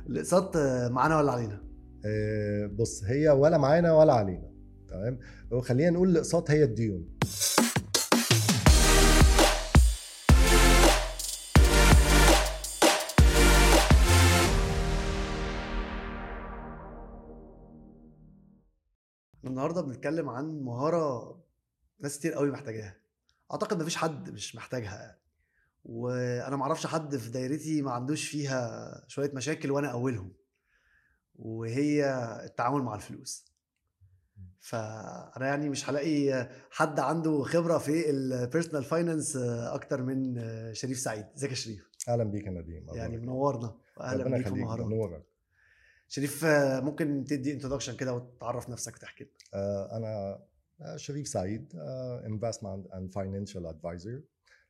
الاقساط معانا ولا علينا آه، بص هي ولا معانا ولا علينا تمام وخلينا نقول الاقساط هي الديون النهارده بنتكلم عن مهاره ناس كتير قوي محتاجاها اعتقد مفيش حد مش محتاجها يعني وانا معرفش حد في دايرتي ما عندوش فيها شويه مشاكل وانا اولهم وهي التعامل مع الفلوس فانا يعني مش هلاقي حد عنده خبره في البيرسونال فاينانس اكتر من شريف سعيد ازيك يا شريف اهلا بيك يا نديم يعني منورنا واهلا ربنا بيك في يخليك مهارات منورك شريف ممكن تدي انتروداكشن كده وتعرف نفسك وتحكي لنا آه، انا آه، شريف سعيد انفستمنت اند فاينانشال ادفايزر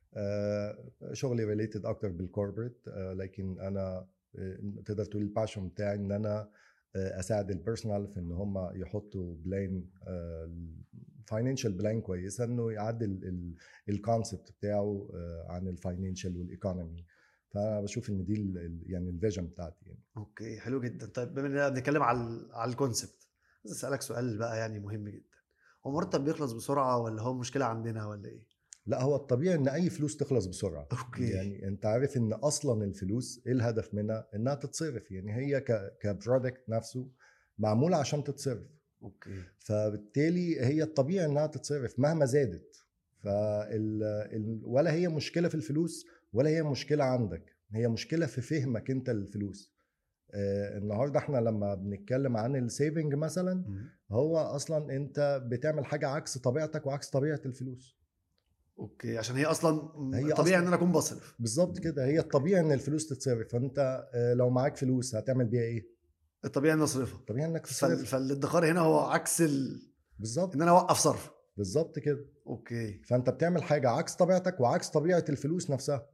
شغلي ريليتد اكتر بالكوربريت لكن انا آه، تقدر تقول الباشن بتاعي ان انا آه، اساعد البيرسونال في ان هم يحطوا بلان فاينانشال بلان كويسه انه يعدل الكونسبت بتاعه آه، عن الفاينانشال والايكونومي فانا بشوف ان دي ال- ال- يعني الفيجن بتاعتي يعني. اوكي حلو جدا طيب بما اننا بنتكلم على ال- على الكونسبت عايز اسالك سؤال بقى يعني مهم جدا هو مرتب بيخلص بسرعه ولا هو مشكله عندنا ولا ايه لا هو الطبيعي ان اي فلوس تخلص بسرعه اوكي يعني انت عارف ان اصلا الفلوس ايه الهدف منها انها تتصرف يعني هي ك كبرودكت نفسه معموله عشان تتصرف اوكي فبالتالي هي الطبيعي انها تتصرف مهما زادت فال ال- ولا هي مشكله في الفلوس ولا هي مشكله عندك هي مشكله في فهمك انت للفلوس آه، النهارده احنا لما بنتكلم عن السيفنج مثلا مم. هو اصلا انت بتعمل حاجه عكس طبيعتك وعكس طبيعه الفلوس اوكي عشان هي اصلا هي طبيعي أصلاً- ان انا اكون بصرف بالظبط كده هي الطبيعي ان الفلوس تتصرف فانت آه، لو معاك فلوس هتعمل بيها ايه؟ الطبيعي ان اصرفها طبيعي انك فال... تصرف فالادخار هنا هو عكس ال... بالظبط ان انا اوقف صرف بالظبط كده اوكي فانت بتعمل حاجه عكس طبيعتك وعكس طبيعه الفلوس نفسها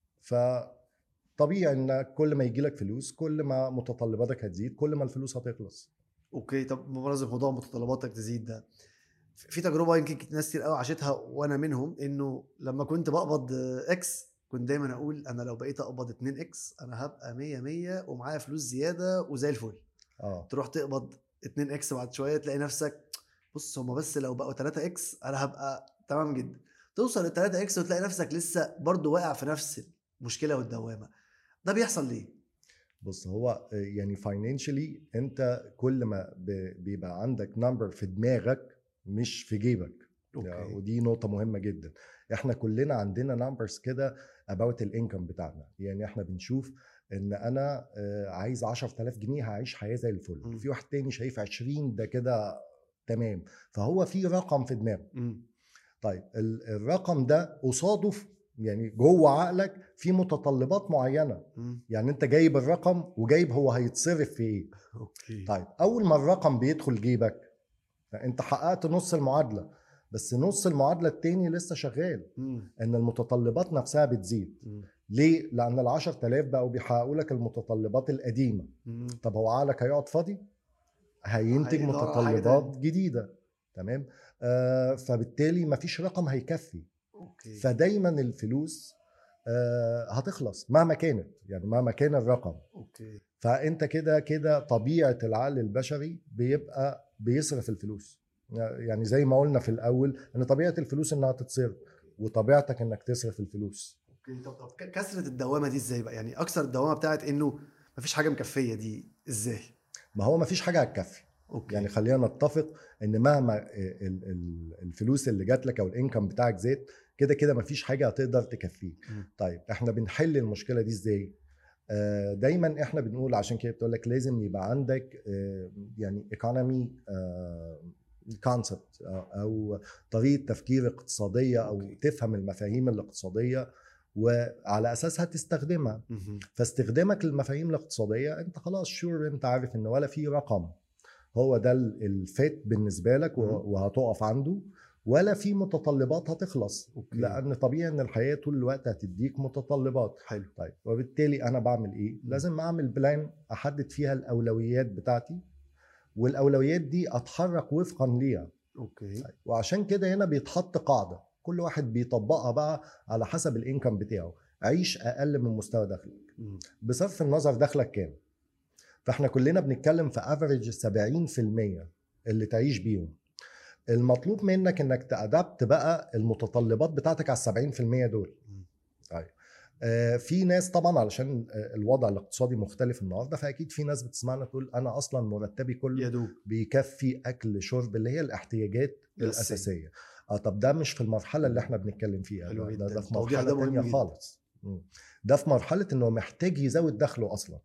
فطبيعي ان كل ما يجي لك فلوس كل ما متطلباتك هتزيد كل ما الفلوس هتخلص اوكي طب بمناسبه موضوع متطلباتك تزيد ده في تجربه يمكن ناس كتير قوي عاشتها وانا منهم انه لما كنت بقبض اكس كنت دايما اقول انا لو بقيت اقبض 2 اكس انا هبقى 100 100 ومعايا فلوس زياده وزي الفل اه تروح تقبض 2 اكس بعد شويه تلاقي نفسك بص هما بس لو بقوا 3 اكس انا هبقى تمام جدا توصل ل 3 اكس وتلاقي نفسك لسه برضو واقع في نفس المشكله والدوامه ده بيحصل ليه؟ بص هو آه، يعني فاينانشالي انت كل ما ب- بيبقى عندك نمبر في دماغك مش في جيبك اوكي ودي نقطة مهمة جدا احنا كلنا عندنا نمبرز كده about الانكم بتاعنا يعني احنا بنشوف ان انا آه، عايز 10000 جنيه هعيش حياة زي الفل مم. في واحد تاني شايف 20 ده كده تمام فهو في رقم في دماغه امم طيب ال- الرقم ده قصاده في- يعني جوه عقلك في متطلبات معينة امم يعني انت جايب الرقم وجايب هو هيتصرف في ايه اوكي طيب اول ما الرقم بيدخل جيبك انت حققت نص المعادله بس نص المعادله التاني لسه شغال امم ان المتطلبات نفسها بتزيد امم ليه لان ال 10000 بقوا بيحققوا لك المتطلبات القديمه امم طب هو عقلك هيقعد فاضي هينتج هيدور على حاجة متطلبات تانية. جديده تمام آه فبالتالي مفيش رقم هيكفي اوكي فدايما الفلوس آه هتخلص مهما كانت يعني مهما كان الرقم اوكي فانت كده كده طبيعه العقل البشري بيبقى بيصرف الفلوس يعني زي ما قلنا في الاول ان طبيعه الفلوس انها تتصرف وطبيعتك انك تصرف الفلوس اوكي طب طب ك- كسرة الدوامة دي ازاي بقى؟ يعني اكثر الدوامة بتاعت انه مفيش حاجة مكفية دي ازاي؟ ما هو ما فيش حاجه هتكفي اوكي يعني خلينا نتفق ان مهما ال- ال- الفلوس اللي جات لك او الانكم بتاعك زاد كده كده ما فيش حاجه هتقدر تكفيه مم. طيب احنا بنحل المشكله دي ازاي آه، دايما احنا بنقول عشان كده بتقول لك لازم يبقى عندك آه، يعني ايكونومي كونسبت او طريقه تفكير اقتصاديه او أوكي. تفهم المفاهيم الاقتصاديه وعلى اساسها تستخدمها مهم. فاستخدامك للمفاهيم الاقتصاديه انت خلاص شور انت عارف ان ولا في رقم هو ده ال- الفات بالنسبه لك و- مم. وهتقف عنده ولا في متطلبات هتخلص أوكي. لان طبيعي ان الحياه طول الوقت هتديك متطلبات حلو طيب وبالتالي انا بعمل ايه لازم اعمل بلان احدد فيها الاولويات بتاعتي والاولويات دي اتحرك وفقا ليها اوكي طيب. وعشان كده هنا بيتحط قاعده كل واحد بيطبقها بقى على حسب الانكم بتاعه عيش اقل من مستوى دخلك مم. بصرف النظر دخلك كام فاحنا كلنا بنتكلم في افريج 70% اللي تعيش بيهم المطلوب منك انك تادبت بقى المتطلبات بتاعتك على ال 70% دول مم. طيب آه، في ناس طبعا علشان آه، الوضع الاقتصادي مختلف النهارده فاكيد في ناس بتسمعنا تقول انا اصلا مرتبي كله يا دوب بيكفي اكل شرب اللي هي الاحتياجات الأساسية. الاساسيه اه طب ده مش في المرحله اللي احنا بنتكلم فيها حلو ده, جدا. ده, ده في التوضيح مرحله ده مهم تانية جدا. خالص مم. ده في مرحله انه محتاج يزود دخله اصلا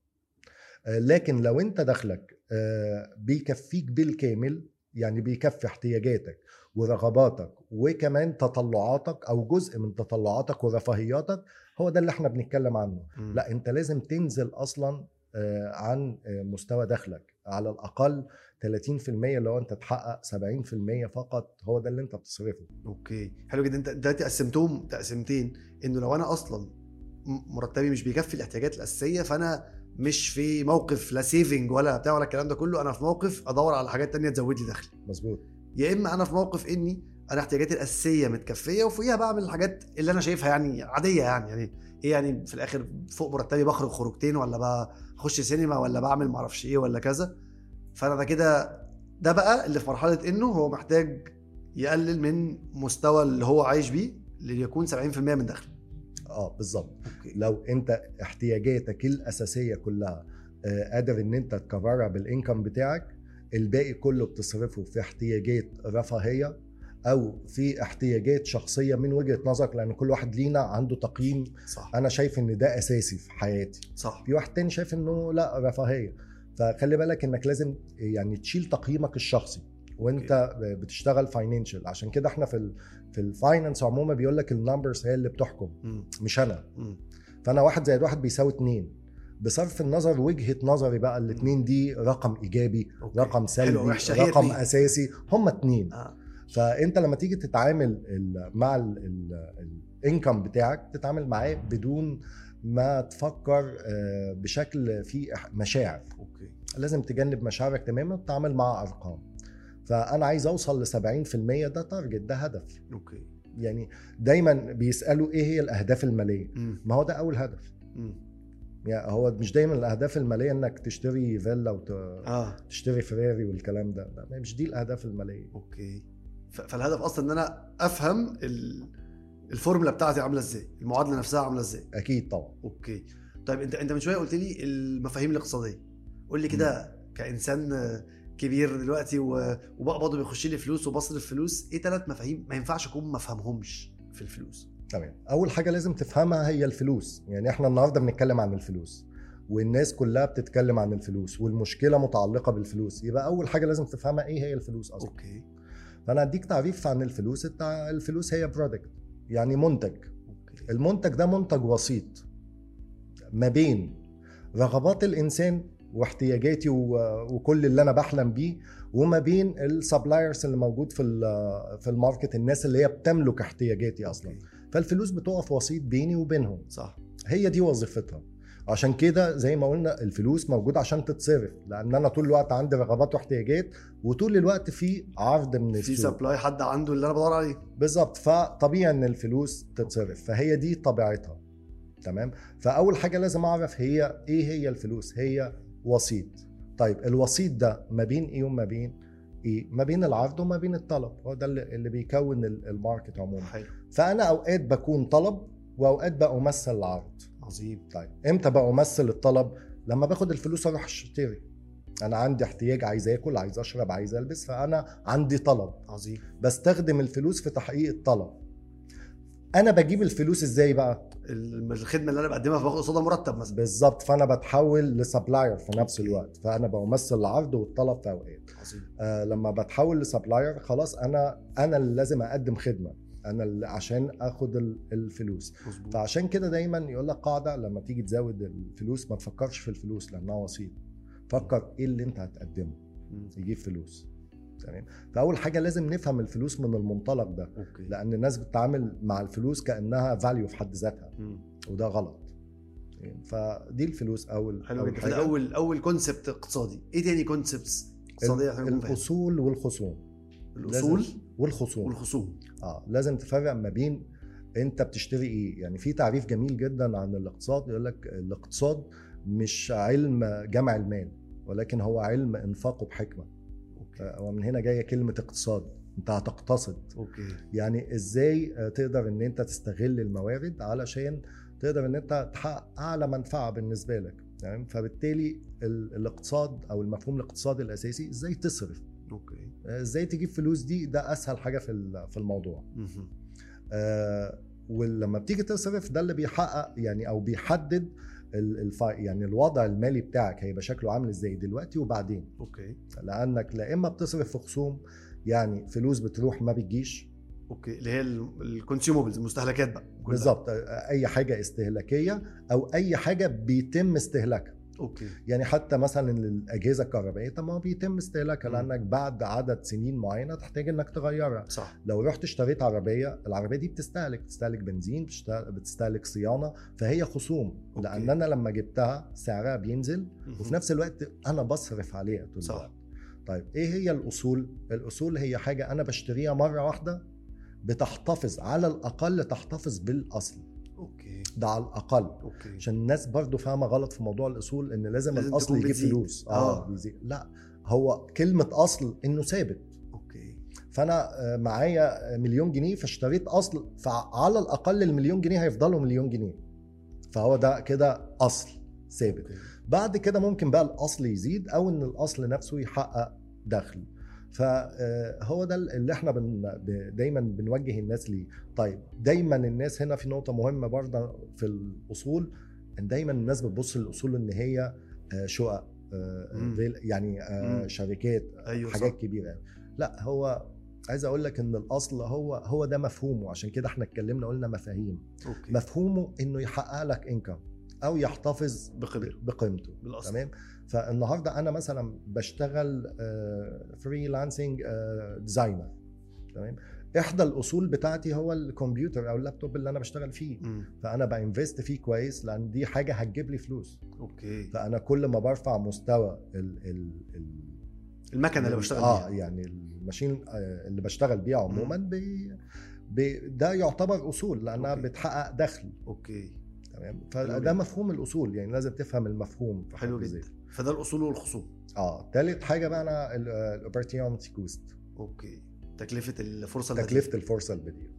آه، لكن لو انت دخلك آه، بيكفيك بالكامل يعني بيكفي احتياجاتك ورغباتك وكمان تطلعاتك او جزء من تطلعاتك ورفاهياتك هو ده اللي احنا بنتكلم عنه مم. لا انت لازم تنزل اصلا آه، عن آه، مستوى دخلك على الاقل 30% لو انت تحقق 70% فقط هو ده اللي انت بتصرفه اوكي حلو جدا انت دلوقتي قسمتهم تقسيمتين انه لو انا اصلا م- مرتبي مش بيكفي الاحتياجات الاساسيه فانا مش في موقف لا سيفنج ولا بتاع ولا الكلام ده كله انا في موقف ادور على حاجات تانية تزود لي دخلي مظبوط يا اما انا في موقف اني انا احتياجاتي الاساسيه متكفيه وفوقيها بعمل الحاجات اللي انا شايفها يعني عاديه يعني يعني ايه يعني في الاخر فوق مرتبي بخرج خروجتين ولا بخش سينما ولا بعمل معرفش ايه ولا كذا فانا ده كده ده بقى اللي في مرحله انه هو محتاج يقلل من مستوى اللي هو عايش بيه ليكون 70% من دخله اه بالظبط اوكي لو انت احتياجاتك الاساسيه كلها آه، قادر ان انت تكفرها بالانكم بتاعك الباقي كله بتصرفه في احتياجات رفاهيه او في احتياجات شخصيه من وجهه نظرك لان كل واحد لينا عنده تقييم صح انا شايف ان ده اساسي في حياتي صح في واحد تاني شايف انه لا رفاهيه فخلي بالك انك لازم يعني تشيل تقييمك الشخصي وانت بتشتغل فاينانشال عشان كده احنا في ال في الفاينانس عموما بيقول لك النمبرز هي اللي بتحكم مم. مش انا مم. فانا واحد زائد واحد بيساوي اتنين بصرف النظر وجهه نظري بقى الاتنين دي رقم ايجابي أوكي. رقم حلوة سلبي وحشة هي رقم اتنين. اساسي هما اتنين آه. فانت لما تيجي تتعامل ال- مع الانكم بتاعك تتعامل معاه بدون ما تفكر آه، بشكل فيه إح- مشاعر اوكي لازم تجنب مشاعرك تماما وتتعامل مع ارقام فانا عايز اوصل ل 70% ده تارجت ده هدف اوكي يعني دايما بيسالوا ايه هي الاهداف الماليه مم. ما هو ده اول هدف مم. يعني هو مش دايما الاهداف الماليه انك تشتري فيلا اه وتشتري فراري والكلام ده لا، مش دي الاهداف الماليه اوكي ف- فالهدف اصلا ان انا افهم ال- الفورمولا بتاعتي عامله ازاي المعادله نفسها عامله ازاي اكيد طبعا اوكي طيب انت انت من شويه قلت لي المفاهيم الاقتصاديه قول لي كده كانسان كبير دلوقتي و- وبقبض وبيخش لي فلوس وبصرف فلوس ايه ثلاث مفاهيم ما ينفعش اكون ما افهمهمش في الفلوس تمام اول حاجه لازم تفهمها هي الفلوس يعني احنا النهارده بنتكلم عن الفلوس والناس كلها بتتكلم عن الفلوس والمشكله متعلقه بالفلوس يبقى اول حاجه لازم تفهمها ايه هي الفلوس اصلا اوكي فانا اديك تعريف عن الفلوس التع- الفلوس هي برودكت يعني منتج اوكي المنتج ده منتج وسيط ما بين رغبات الانسان واحتياجاتي و- وكل اللي انا بحلم بيه وما بين السبلايرز اللي موجود في ال- في الماركت الناس اللي هي بتملك احتياجاتي اصلا أوكي. فالفلوس بتقف وسيط بيني وبينهم صح هي دي وظيفتها عشان كده زي ما قلنا الفلوس موجودة عشان تتصرف لان انا طول الوقت عندي رغبات واحتياجات وطول الوقت في عرض من في السوق سبلاي حد عنده اللي انا بدور عليه بالظبط فطبيعي ان الفلوس تتصرف فهي دي طبيعتها تمام فاول حاجه لازم اعرف هي ايه هي الفلوس هي وسيط طيب الوسيط ده ما بين ايه وما بين ايه ما بين العرض وما بين الطلب هو ده اللي اللي بيكون ال- الماركت عموما حلو فانا اوقات بكون طلب واوقات بمثل العرض عظيم طيب امتى بمثل الطلب لما باخد الفلوس اروح اشتري انا عندي احتياج عايز اكل عايز اشرب عايز البس فانا عندي طلب عظيم بستخدم الفلوس في تحقيق الطلب انا بجيب الفلوس ازاي بقى ال- الخدمه اللي انا بقدمها فباخد قصادها مرتب مثلا بالظبط فانا بتحول لسبلاير في نفس أوكي. الوقت فانا بمثل العرض والطلب في اوقات عظيم آه لما بتحول لسبلاير خلاص انا انا اللي لازم اقدم خدمه انا اللي عشان اخد ال- الفلوس مظبوط فعشان كده دايما يقول لك قاعده لما تيجي تزود الفلوس ما تفكرش في الفلوس لانها وسيط فكر ايه اللي انت هتقدمه مم. يجيب فلوس تمام فاول حاجه لازم نفهم الفلوس من المنطلق ده اوكي لان الناس بتتعامل مع الفلوس كانها فاليو في حد ذاتها مم. وده غلط فدي الفلوس اول حلو أول جدا حاجة. فده اول اول كونسبت اقتصادي ايه تاني كونسبتس اقتصاديه احنا نكون فاهمين؟ الاصول والخصوم الاصول لازم- والخصوم والخصوم اه لازم تفرق ما بين انت بتشتري ايه يعني في تعريف جميل جدا عن الاقتصاد يقول لك الاقتصاد مش علم جمع المال ولكن هو علم انفاقه بحكمه اوكي آه، ومن هنا جايه كلمه اقتصاد انت هتقتصد اوكي يعني ازاي آه، تقدر ان انت تستغل الموارد علشان تقدر ان انت تحقق اعلى منفعه بالنسبه لك تمام فبالتالي ال- الاقتصاد او المفهوم الاقتصادي الاساسي ازاي تصرف اوكي آه، ازاي تجيب فلوس دي ده اسهل حاجه في ال- في الموضوع مهم. آه، ولما بتيجي تصرف ده اللي بيحقق يعني او بيحدد ال- الف... يعني الوضع المالي بتاعك هيبقى شكله عامل ازاي دلوقتي وبعدين اوكي لانك لا اما بتصرف في خصوم يعني فلوس بتروح ما بتجيش اوكي اللي هي الكونسيومبلز المستهلكات بقى كلها. بالظبط اي حاجه استهلاكيه او اي حاجه بيتم استهلاكها اوكي يعني حتى مثلا الاجهزه الكهربائيه طب ما هو بيتم استهلاكها مم. لانك بعد عدد سنين معينه تحتاج انك تغيرها صح لو رحت اشتريت عربيه العربيه دي بتستهلك بتستهلك بنزين بتشت- بتستهلك صيانه فهي خصوم أوكي. لان انا لما جبتها سعرها بينزل وفي مهم. نفس الوقت انا بصرف عليها طول صح. الوقت طيب ايه هي الاصول الاصول هي حاجه انا بشتريها مره واحده بتحتفظ على الاقل تحتفظ بالاصل اوكي ده على الاقل اوكي عشان الناس برضو فاهمه غلط في موضوع الاصول ان لازم, لازم الاصل تكون يجيب بتزيد. فلوس آه. اه بيزيد لا هو كلمه اصل انه ثابت اوكي فانا آه، معايا مليون جنيه فاشتريت اصل فعلى الاقل المليون جنيه هيفضلوا مليون جنيه فهو ده كده اصل ثابت اوكي بعد كده ممكن بقى الاصل يزيد او ان الاصل نفسه يحقق دخل فهو ده اللي احنا بن ب- دايما بنوجه الناس ليه طيب دايما الناس هنا في نقطه مهمه برضه في الاصول ان دايما الناس بتبص للاصول ان هي آه، شقق آه، مم. فيل- يعني آه، مم. شركات ايوه حاجات صح. كبيره يعني. لا هو عايز اقول لك ان الاصل هو هو ده مفهومه عشان كده احنا اتكلمنا قلنا مفاهيم اوكي مفهومه انه يحقق لك انكم او يحتفظ بقدر بقيمته بالاصل تمام فالنهارده انا مثلا بشتغل فريلانسنج ديزاينر تمام احدى الاصول بتاعتي هو الكمبيوتر او اللابتوب اللي انا بشتغل فيه مم. فانا بانفست فيه كويس لان دي حاجه هتجيب لي فلوس اوكي فانا كل ما برفع مستوى ال ال ال المكنه اللي بشتغل اه بيها يعني الماشين آه، اللي بشتغل بيها عموما بي بي ده يعتبر اصول لانها أوكي. بتحقق دخل اوكي تمام حلو فده جدا. مفهوم الاصول يعني لازم تفهم المفهوم في حلو حد جدا ذاته. فده الاصول والخصوم اه تالت حاجه بقى انا الاوبرتيونتي كوست اوكي تكلفه الفرصه البديهة. تكلفه الفرصه البديله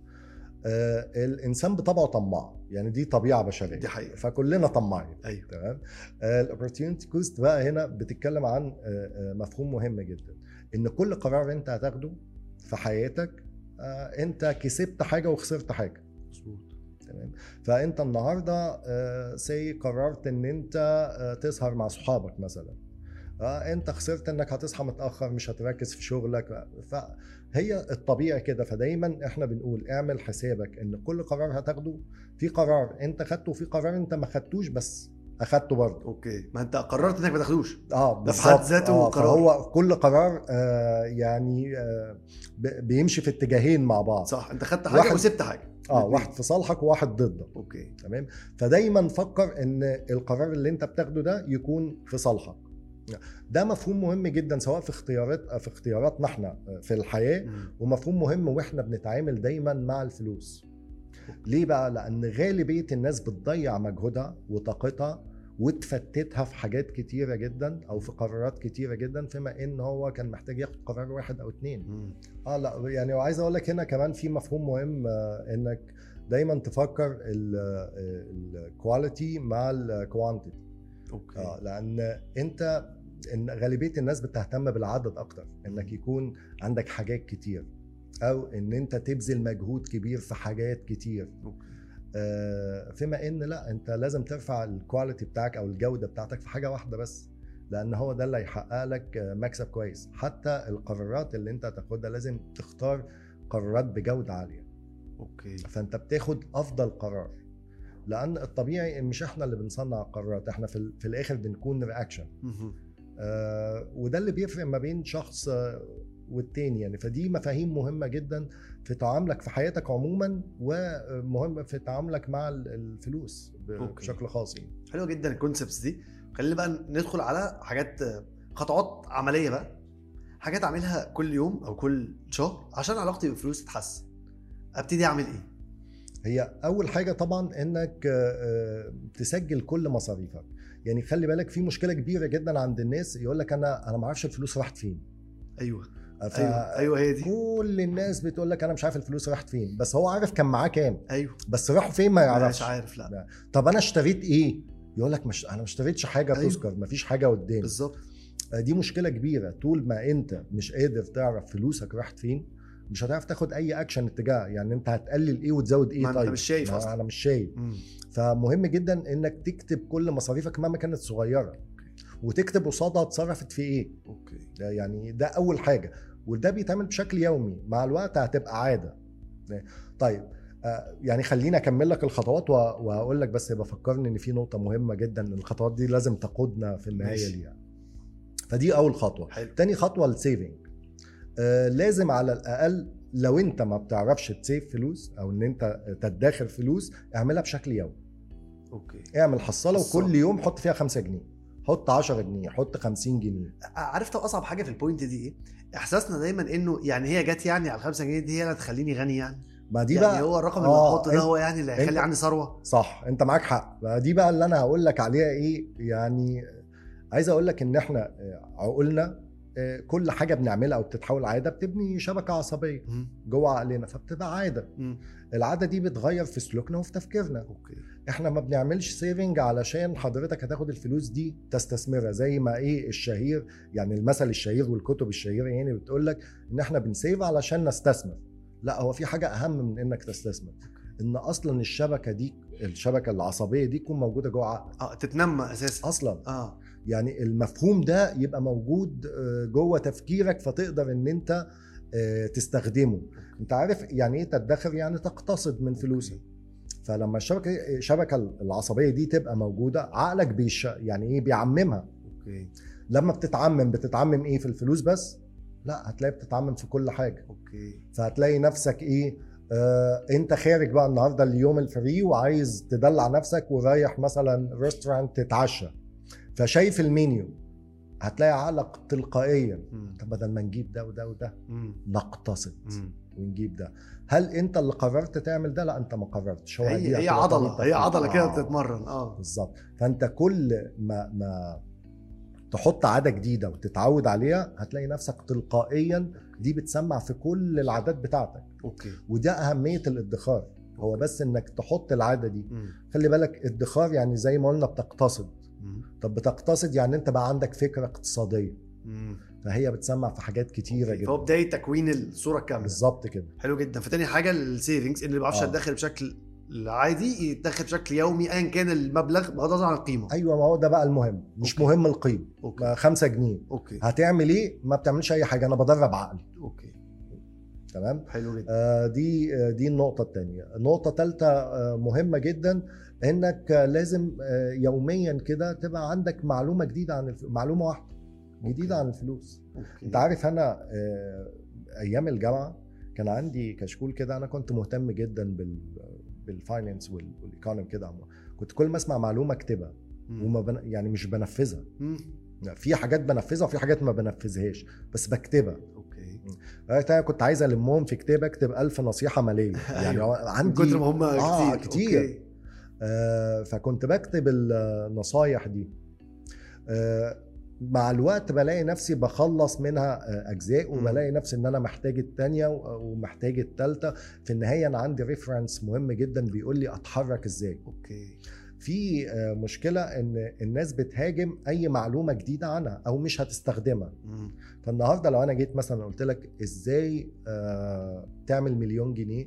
آه الانسان بطبعه طماع يعني دي طبيعه بشريه دي حقيقه فكلنا طماعين ايوه تمام الاوبرتيونتي كوست بقى هنا بتتكلم عن آه، آه، مفهوم مهم جدا ان كل قرار انت هتاخده في حياتك آه، انت كسبت حاجه وخسرت حاجه مظبوط تمام فانت النهارده سي قررت ان انت آه، تسهر مع صحابك مثلا اه انت خسرت انك هتصحى متاخر مش هتركز في شغلك فهي الطبيعي كده فدايما احنا بنقول اعمل حسابك ان كل قرار هتاخده في قرار انت خدته وفي قرار انت ما خدتوش بس اخدته برضه اوكي ما انت قررت انك ما تاخدوش اه ده في حد بالظبط. ذاته آه قرار. فهو كل قرار آه يعني آه ب- بيمشي في اتجاهين مع بعض صح انت خدت حاجه واحد- وسبت حاجه اه الاتنين. واحد في صالحك وواحد ضدك اوكي تمام فدايما فكر ان القرار اللي انت بتاخده ده يكون في صالحك ده مفهوم مهم جدا سواء في اختيارات في اختياراتنا احنا في الحياه مم. ومفهوم مهم واحنا بنتعامل دايما مع الفلوس ليه بقى لان غالبيه الناس بتضيع مجهودها وطاقتها وتفتتها في حاجات كتيره جدا او في قرارات كتيره جدا فيما ان هو كان محتاج ياخد قرار واحد او اتنين مم. اه لا يعني وعايز اقول لك هنا كمان في مفهوم مهم آه، انك دايما تفكر الكواليتي مع الكوانتيتي اوكي اه لان انت إن غالبيه الناس بتهتم بالعدد اكتر انك يكون عندك حاجات كتير او ان انت تبذل مجهود كبير في حاجات كتير اوكي آه، فيما ان لا انت لازم ترفع الكواليتي بتاعك او الجوده بتاعتك في حاجه واحده بس لان هو ده اللي هيحقق لك آه، مكسب كويس حتى القرارات اللي انت هتاخدها لازم تختار قرارات بجوده عاليه اوكي فانت بتاخد افضل قرار لان الطبيعي إن مش احنا اللي بنصنع القرارات احنا في, ال- في الاخر بنكون رياكشن مهم. آه وده اللي بيفرق ما بين شخص آه، والتاني يعني فدي مفاهيم مهمه جدا في تعاملك في حياتك عموما ومهمه في تعاملك مع ال- الفلوس ب- أوكي. بشكل خاص يعني حلوه جدا الكونسبتس دي خلينا بقى ندخل على حاجات خطوات عمليه بقى حاجات اعملها كل يوم او كل شهر عشان علاقتي بالفلوس تتحسن ابتدي اعمل ايه هي اول حاجه طبعا انك آه، آه، تسجل كل مصاريفك يعني خلي بالك في مشكله كبيره جدا عند الناس يقول لك انا انا ما اعرفش الفلوس راحت فين ايوه ف... ايوه ايوه هي دي كل الناس بتقول لك انا مش عارف الفلوس راحت فين بس هو عارف كان معاه كام ايوه بس راحوا فين ما مش يعرفش عارف لا طب انا اشتريت ايه يقول لك مش انا ما اشتريتش حاجه أيوة. تذكر ما فيش حاجه قدامي بالظبط دي مشكله كبيره طول ما انت مش قادر تعرف فلوسك راحت فين مش هتعرف تاخد اي اكشن اتجاه يعني انت هتقلل ايه وتزود ايه ما أنت طيب مش شايف ما أصلاً. انا مش شايف مم. فمهم جدا انك تكتب كل مصاريفك مهما كانت صغيره وتكتب قصادها اتصرفت في ايه اوكي ده يعني ده اول حاجه وده بيتعمل بشكل يومي مع الوقت هتبقى عاده طيب آه، يعني خليني اكمل لك الخطوات و- وهقول لك بس بفكرني ان في نقطه مهمه جدا إن الخطوات دي لازم تقودنا في النهايه ماشي. ليها فدي اول خطوه حلو تاني خطوه السيفنج آه لازم على الاقل لو انت ما بتعرفش تسيف فلوس او ان انت تدخر فلوس اعملها بشكل يومي اوكي اعمل حصاله حصالة. وكل يوم حط فيها 5 جنيه حط 10 جنيه حط 50 جنيه عارف طب اصعب حاجه في البوينت دي ايه؟ احساسنا دايما انه يعني هي جت يعني على الخمسة جنيه دي هي اللي هتخليني غني يعني ما دي يعني بقى هو الرقم اللي آه، هحطه ده أنت- هو يعني اللي هيخلي أنت- عندي ثروه صح انت معاك حق بقى دي بقى اللي انا هقول لك عليها ايه يعني عايز اقول لك ان احنا آه، عقولنا آه، كل حاجه بنعملها او بتتحول عاده بتبني شبكه عصبيه مم. جوه عقلنا فبتبقى عاده مم. العاده دي بتغير في سلوكنا وفي تفكيرنا اوكي احنا ما بنعملش سيفنج علشان حضرتك هتاخد الفلوس دي تستثمرها زي ما ايه الشهير يعني المثل الشهير والكتب الشهيره يعني بتقول لك ان احنا بنسيف علشان نستثمر لا هو في حاجه اهم من انك تستثمر ان اصلا الشبكه دي الشبكه العصبيه دي تكون موجوده جوه عقلك اه تتنمى اساسا اصلا اه يعني المفهوم ده يبقى موجود آه، جوه تفكيرك فتقدر ان انت آه، تستخدمه انت عارف يعني ايه تدخر يعني تقتصد من فلوسك فلما الشبكه الشبكه العصبيه دي تبقى موجوده عقلك بيش يعني ايه بيعممها اوكي لما بتتعمم بتتعمم ايه في الفلوس بس لا هتلاقي بتتعمم في كل حاجه اوكي فهتلاقي نفسك ايه آه انت خارج بقى النهارده اليوم الفري وعايز تدلع نفسك ورايح مثلا ريستورانت تتعشى فشايف المنيو هتلاقي عقلك تلقائيا مم. طب بدل ما نجيب ده وده وده مم. نقتصد مم. ونجيب ده هل انت اللي قررت تعمل ده لا انت ما قررتش هو هي هيجيلك هي كده عضله طريقة هي عضله كده آه. بتتمرن اه بالظبط فانت كل ما ما تحط عاده جديده وتتعود عليها هتلاقي نفسك تلقائيا دي بتسمع في كل العادات بتاعتك اوكي وده اهميه الادخار هو بس انك تحط العاده دي مم. خلي بالك ادخار يعني زي ما قلنا بتقتصد مم. طب بتقتصد يعني انت بقى عندك فكره اقتصاديه مم. فهي بتسمع في حاجات كتيره أوكي. فهو جدا بدايه تكوين الصوره الكامله بالظبط كده حلو جدا فتاني حاجه السيفنجز اللي ما بيعرفش آه. يدخر بشكل عادي يتدخل بشكل يومي ايا كان المبلغ بغض النظر عن القيمه ايوه ما هو ده بقى المهم مش أوكي. مهم القيمه اوكي ما خمسة جنيه اوكي هتعمل ايه ما بتعملش اي حاجه انا بدرب عقلي اوكي تمام حلو جدا آه دي آه دي النقطه الثانيه النقطه الثالثه آه مهمه جدا انك آه لازم آه يوميا كده تبقى عندك معلومه جديده عن الف... معلومه واحده جديده أوكي. عن الفلوس اوكي انت عارف انا آه، ايام الجامعه كان عندي كشكول كده انا كنت مهتم جدا بال بالفاينانس والايكونومي كده عموما. كنت كل ما اسمع معلومه اكتبها مم. وما بن... يعني مش بنفذها مم. في حاجات بنفذها وفي حاجات ما بنفذهاش بس بكتبها اوكي وقتها انا كنت عايز المهم في كتاب اكتب ألف نصيحه ماليه يعني أيوة. من عندي كتر ما هم آه، كتير كتير. أوكي. آه، فكنت بكتب النصايح دي آه، مع الوقت بلاقي نفسي بخلص منها آه، اجزاء مم. وبلاقي نفسي ان انا محتاج التانية و- ومحتاج التالتة في النهايه انا عندي ريفرنس مهم جدا بيقول لي اتحرك ازاي اوكي في آه، مشكله ان الناس بتهاجم اي معلومه جديده عنها او مش هتستخدمها مم. فالنهارده لو انا جيت مثلا قلت لك ازاي آه، تعمل مليون جنيه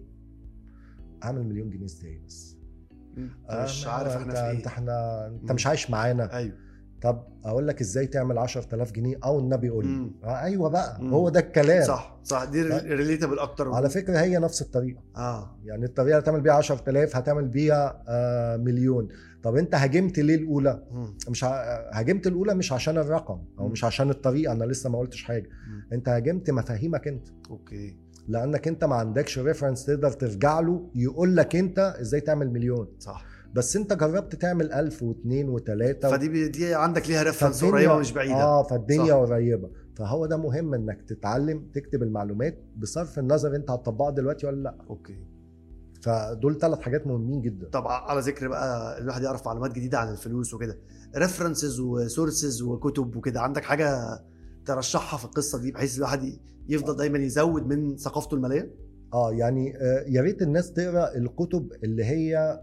اعمل مليون جنيه ازاي بس انت مش آه، عارف انت احنا في انت ايه احنا انت مم. مش عايش معانا ايوه طب اقول لك ازاي تعمل 10000 جنيه او النبي يقول لي مم. آه ايوه بقى مم. هو ده الكلام صح صح دي ف- ريليتابل اكتر على فكره هي نفس الطريقه اه يعني الطريقه اللي تعمل بيها 10000 هتعمل بيها آه مليون طب انت هاجمت ليه الاولى مم. مش ه- هاجمت الاولى مش عشان الرقم او مم. مش عشان الطريقه انا لسه ما قلتش حاجه مم. انت هاجمت مفاهيمك انت اوكي لانك انت ما عندكش ريفرنس تقدر ترجع له يقول لك انت ازاي تعمل مليون صح بس انت جربت تعمل ألف واثنين وثلاثة فدي بي- دي عندك ليها ريفرنس فالدنيا- قريبه مش بعيده اه فالدنيا صح. قريبه فهو ده مهم انك تتعلم تكتب المعلومات بصرف النظر انت هتطبقها دلوقتي ولا لا اوكي فدول ثلاث حاجات مهمين جدا طب على ذكر بقى الواحد يعرف معلومات جديده عن الفلوس وكده ريفرنسز وسورسز وكتب وكده عندك حاجه ترشحها في القصه دي بحيث الواحد يفضل دايما يزود من ثقافته الماليه اه يعني آه، يا ريت الناس تقرا الكتب اللي هي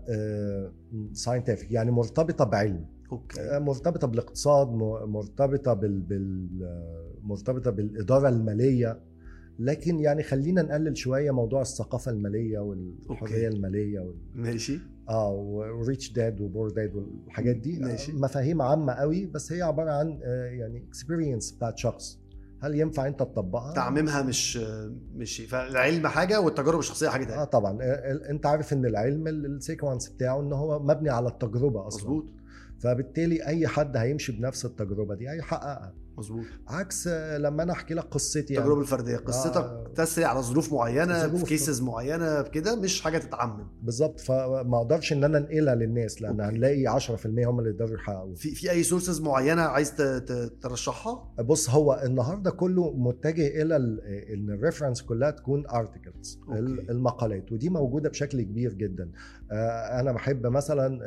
ساينتفك يعني مرتبطه بعلم اوكي آه، مرتبطه بالاقتصاد م- مرتبطه بال, بال آه، مرتبطه بالاداره الماليه لكن يعني خلينا نقلل شويه موضوع الثقافه الماليه والحريه أوكي. الماليه وال... ماشي اه وريتش داد وبور داد والحاجات دي ماشي. آه، مفاهيم عامه قوي بس هي عباره عن آه، يعني اكسبيرينس بتاعت شخص هل ينفع انت تطبقها تعميمها مش مش فالعلم حاجه والتجارب الشخصيه حاجه اه تانية طبعا آه، ال- انت عارف ان العلم ال- السيكونس بتاعه ان هو مبني على التجربه اصلا مظبوط فبالتالي اي حد هيمشي بنفس التجربه دي هيحققها مظبوط عكس آه، لما انا احكي لك قصتي التجربه يعني الفرديه قصتك آه. تسري على ظروف معينه ظروف. في كيسز معينه بكده مش حاجه تتعمم بالظبط فما اقدرش ان انا انقلها للناس لان أوكي. هنلاقي 10% هم اللي يقدروا يحققوها في في اي سورسز معينه عايز ت- ت- ترشحها بص هو النهارده كله متجه الى ال- ان الريفرنس كلها تكون ارتكلز أوكي. المقالات ودي موجوده بشكل كبير جدا آه، انا بحب مثلا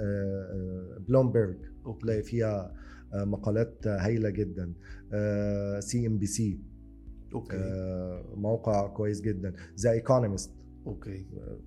بلومبرج اوكي تلاقي فيها آه، مقالات هايله جدا سي ام بي سي اوكي موقع كويس جدا ذا ايكونومست اوكي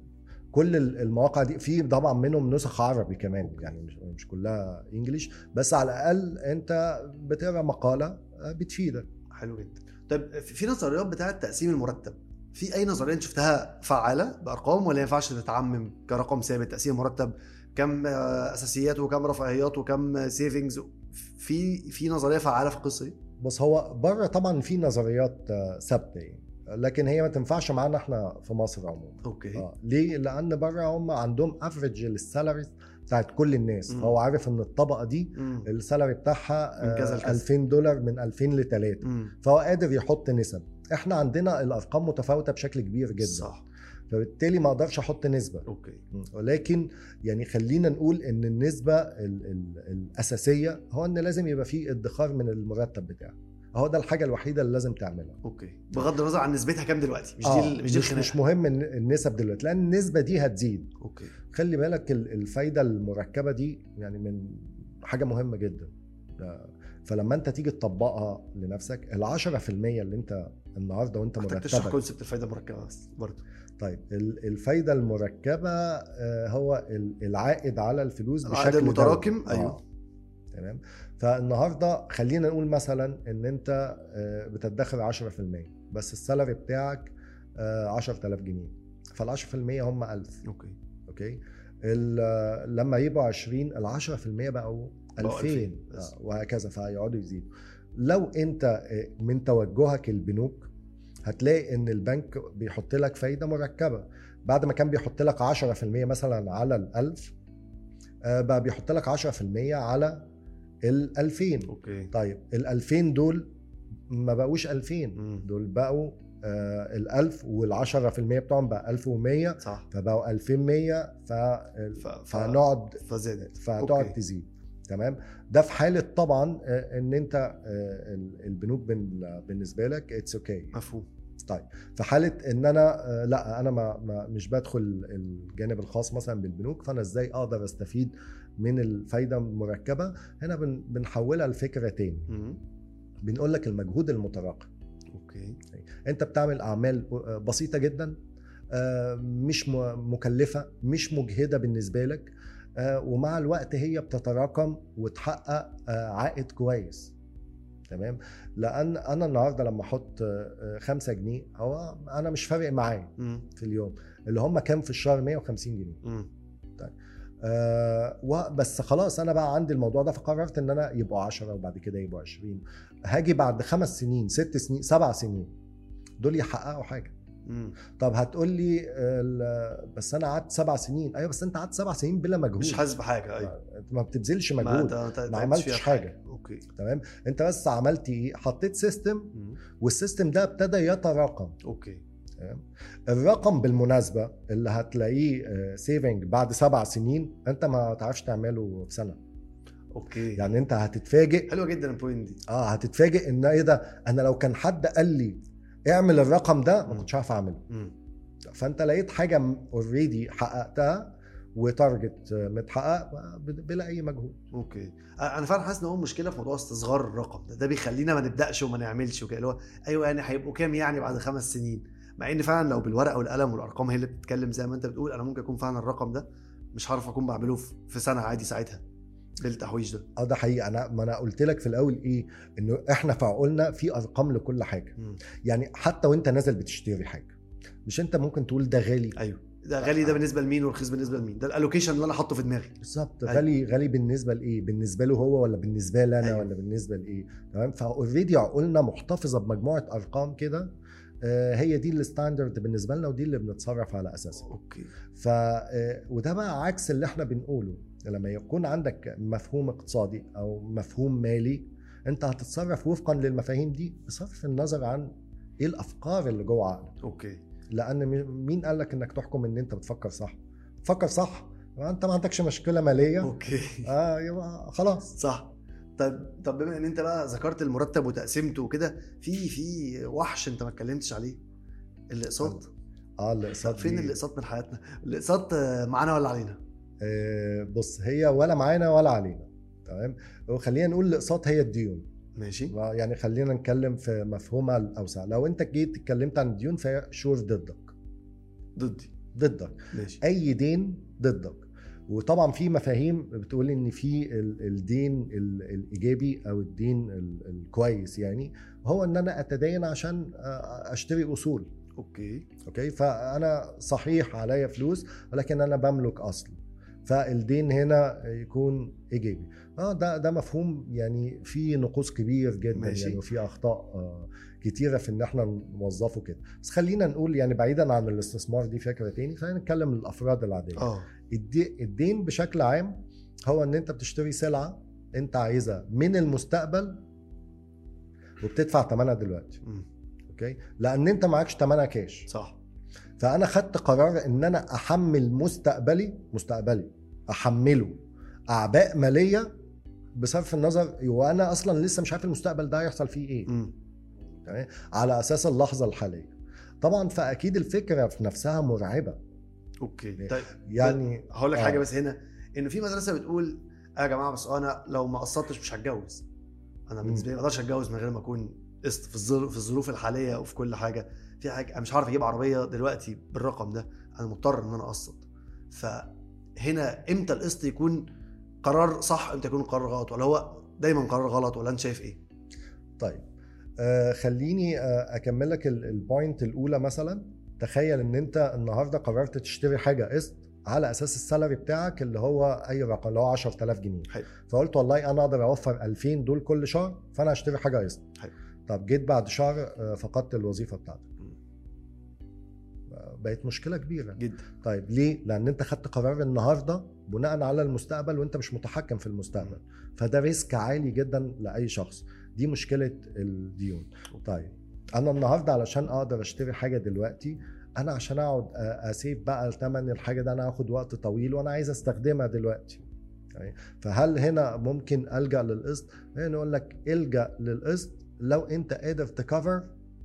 كل ال- المواقع دي في طبعا منهم نسخ عربي كمان يعني مش, مش كلها انجليش بس على الاقل انت بتقرا مقاله آه، بتفيدك حلو جدا طيب في في نظريات بتاعه تقسيم المرتب في اي نظريه انت شفتها فعاله بارقام ولا ينفعش تتعمم كرقم ثابت تقسيم المرتب كم آه، اساسيات وكم رفاهيات وكم سيفنجز في في نظريه فعاله في القصه دي بس هو بره طبعا في نظريات آه، ثابته يعني لكن هي ما تنفعش معانا احنا في مصر عموما اوكي اه ليه؟ لان بره هم عندهم افريج للسالاريز بتاعت كل الناس مم. فهو عارف ان الطبقه دي مم. السالاري بتاعها من كذا آه، لكذا. 2000 دولار من 2000 ل 3 مم. فهو قادر يحط نسب احنا عندنا الارقام متفاوته بشكل كبير جدا صح فبالتالي ما اقدرش احط نسبه اوكي ولكن يعني خلينا نقول ان النسبه ال ال الاساسيه هو ان لازم يبقى فيه ادخار من المرتب بتاعك هو ده الحاجه الوحيده اللي لازم تعملها اوكي بغض النظر عن نسبتها كام دلوقتي مش آه، دي ال- مش دي مش, الخناقه مش مهم الن- النسب دلوقتي لان النسبه دي هتزيد اوكي خلي بالك ال- الفايده المركبه دي يعني من حاجه مهمه جدا ده- فلما انت تيجي تطبقها لنفسك ال 10% اللي انت النهارده وانت محتاج تشرح مرتبك كونسبت الفايده المركبه بس برضه طيب ال- الفايده المركبه آه، هو ال- العائد على الفلوس العائد بشكل المتراكم، دوري. أيوه. آه. تمام فالنهارده خلينا نقول مثلا ان انت آه، بتدخر 10% بس السالري بتاعك آه، 10000 جنيه فال 10% هم 1000 اوكي اوكي ال- لما يبقوا 20 ال 10% بقوا بقوا 2000 2000 بس. آه، وهكذا فيقعدوا يزيدوا لو انت آه، من توجهك البنوك هتلاقي ان البنك بيحط لك فايده مركبه بعد ما كان بيحط لك 10% مثلا على ال 1000 آه، بقى بيحط لك 10% على ال 2000 اوكي طيب ال 2000 دول ما بقوش 2000 مم. دول بقوا آه، ال 1000 وال 10% بتوعهم بقى 1100 صح فبقوا 2100 ف... ف- ف- فهنقعد فزادت فهتقعد أوكي. تزيد تمام ده في حاله طبعا آه، ان انت آه، ال- البنوك بن- بالنسبه لك اتس اوكي مفهوم طيب في حاله ان انا آه، لا انا ما ما مش بدخل الجانب الخاص مثلا بالبنوك فانا ازاي اقدر استفيد من الفايده المركبه هنا بن- بنحولها لفكره تاني مم. بنقول لك المجهود المتراكم اوكي انت بتعمل اعمال بسيطه جدا آه، مش م- مكلفه مش مجهده بالنسبه لك آه، ومع الوقت هي بتتراكم وتحقق آه، عائد كويس تمام لان انا النهارده لما احط آه، خمسة جنيه هو انا مش فارق معايا مم. في اليوم اللي هم كام في الشهر 150 جنيه مم. آه و- بس خلاص انا بقى عندي الموضوع ده فقررت ان انا يبقوا 10 وبعد كده يبقوا 20 هاجي بعد خمس سنين ست سنين سبع سنين دول يحققوا حاجه مم. طب هتقول لي ال- بس انا قعدت سبع سنين ايوه بس انت قعدت سبع سنين بلا مجهود مش حاسس بحاجه ايوه انت ما بتبذلش ما مجهود انت- انت- انت عملتش فيها حاجة. اوكي تمام انت بس عملت ايه حطيت سيستم مم. والسيستم ده ابتدى يتراكم اوكي تمام الرقم بالمناسبه اللي هتلاقيه سيفنج بعد سبع سنين انت ما تعرفش تعمله في سنه اوكي يعني انت هتتفاجئ حلوه جدا البوينت دي اه هتتفاجئ ان ايه ده انا لو كان حد قال لي اعمل الرقم ده ما مم. كنتش عارف اعمله مم. فانت لقيت حاجه اوريدي حققتها وتارجت متحقق ب- بلا اي مجهود اوكي انا فعلا حاسس ان هو مشكله في موضوع استصغار الرقم ده ده بيخلينا ما نبداش وما نعملش وكده اللي هو ايوه يعني هيبقوا كام يعني بعد خمس سنين مع ان فعلا لو بالورقه والقلم والارقام هي اللي بتتكلم زي ما انت بتقول انا ممكن اكون فعلا الرقم ده مش هعرف اكون بعمله في- في سنه عادي ساعتها بالتحويش ده اه ده حقيقي انا ما انا قلت لك في الاول ايه انه احنا في عقولنا في ارقام لكل حاجه مم. يعني حتى وانت نازل بتشتري حاجه مش انت ممكن تقول ده غالي ايوه ده غالي ده بالنسبه لمين ورخيص بالنسبه لمين ده الالوكيشن اللي انا حاطه في دماغي بالظبط أيوة. غالي غالي بالنسبه لايه بالنسبه له هو ولا بالنسبه لي انا أيوة. ولا بالنسبه لايه تمام فاوريدي عقولنا محتفظه بمجموعه ارقام كده آه، هي دي الستاندرد بالنسبه لنا ودي اللي بنتصرف على اساسها اوكي ف آه، وده بقى عكس اللي احنا بنقوله لما يكون عندك مفهوم اقتصادي او مفهوم مالي انت هتتصرف وفقا للمفاهيم دي بصرف النظر عن ايه الافكار اللي جوه عقلك اوكي لان م- مين قال لك انك تحكم ان انت بتفكر صح فكر صح انت ما عندكش مشكله ماليه اوكي اه يبقى خلاص صح طب طب بما ان انت بقى ذكرت المرتب وتقسيمته وكده في في وحش انت ما اتكلمتش عليه الاقساط اه الاقساط فين دي- الاقساط من حياتنا الاقساط آه، معانا ولا علينا آه بص هي ولا معانا ولا علينا تمام وخلينا نقول الاقساط هي الديون ماشي يعني خلينا نتكلم في مفهومها الاوسع لو انت جيت اتكلمت عن الديون فهي شور ضدك ضدي ضدك ماشي اي دين ضدك وطبعا في مفاهيم بتقول ان في ال- الدين ال- الايجابي او الدين ال- الكويس يعني هو ان انا اتدين عشان آه، اشتري اصول اوكي اوكي فانا صحيح عليا فلوس ولكن انا بملك اصل فالدين هنا يكون ايجابي اه ده ده مفهوم يعني فيه نقوص كبير جدا ماشي. يعني وفي اخطاء آه كتيره في ان احنا نوظفه كده بس خلينا نقول يعني بعيدا عن الاستثمار دي فكره تاني خلينا نتكلم الافراد العاديه اه الدي- الدين بشكل عام هو ان انت بتشتري سلعه انت عايزها من المستقبل وبتدفع ثمنها دلوقتي مم. اوكي لان انت معكش ثمنها كاش صح فانا خدت قرار ان انا احمل مستقبلي مستقبلي احمله اعباء ماليه بصرف النظر وانا اصلا لسه مش عارف المستقبل ده هيحصل فيه ايه مم. تمام على اساس اللحظه الحاليه طبعا فاكيد الفكره في نفسها مرعبه اوكي طيب يعني هقول لك آه. حاجه بس هنا انه في مدرسه بتقول آه يا جماعه بس انا لو ما قسطتش مش هتجوز انا مم. بالنسبه لي ما اقدرش اتجوز من غير ما اكون قسط في الظروف في الظروف الحاليه وفي كل حاجه في حاجه انا مش عارف اجيب عربيه دلوقتي بالرقم ده انا مضطر ان انا اقسط فهنا امتى القسط يكون قرار صح امتى يكون قرار غلط ولا هو دايما قرار غلط ولا انت شايف ايه طيب آه خليني آه اكمل لك ال- البوينت الاولى مثلا تخيل ان انت النهارده قررت تشتري حاجه قسط على اساس السالري بتاعك اللي هو اي رقم اللي هو 10000 جنيه حلو. فقلت والله انا اقدر اوفر 2000 دول كل شهر فانا هشتري حاجه قسط حلو. طب جيت بعد شهر آه، فقدت الوظيفه بتاعتك مم. آه، بقت مشكله كبيره جدا طيب ليه؟ لأن أنت خدت قرار النهارده بناء على المستقبل وأنت مش متحكم في المستقبل، فده ريسك عالي جدا لأي شخص، دي مشكلة الديون. طيب أنا النهارده علشان أقدر أشتري حاجة دلوقتي أنا عشان أقعد أ- أسيب بقى ثمن الحاجة ده أنا هاخد وقت طويل وأنا عايز أستخدمها دلوقتي. طيب، فهل هنا ممكن ألجأ للقسط؟ هنا نقول لك الجأ للقسط لو أنت قادر تكفر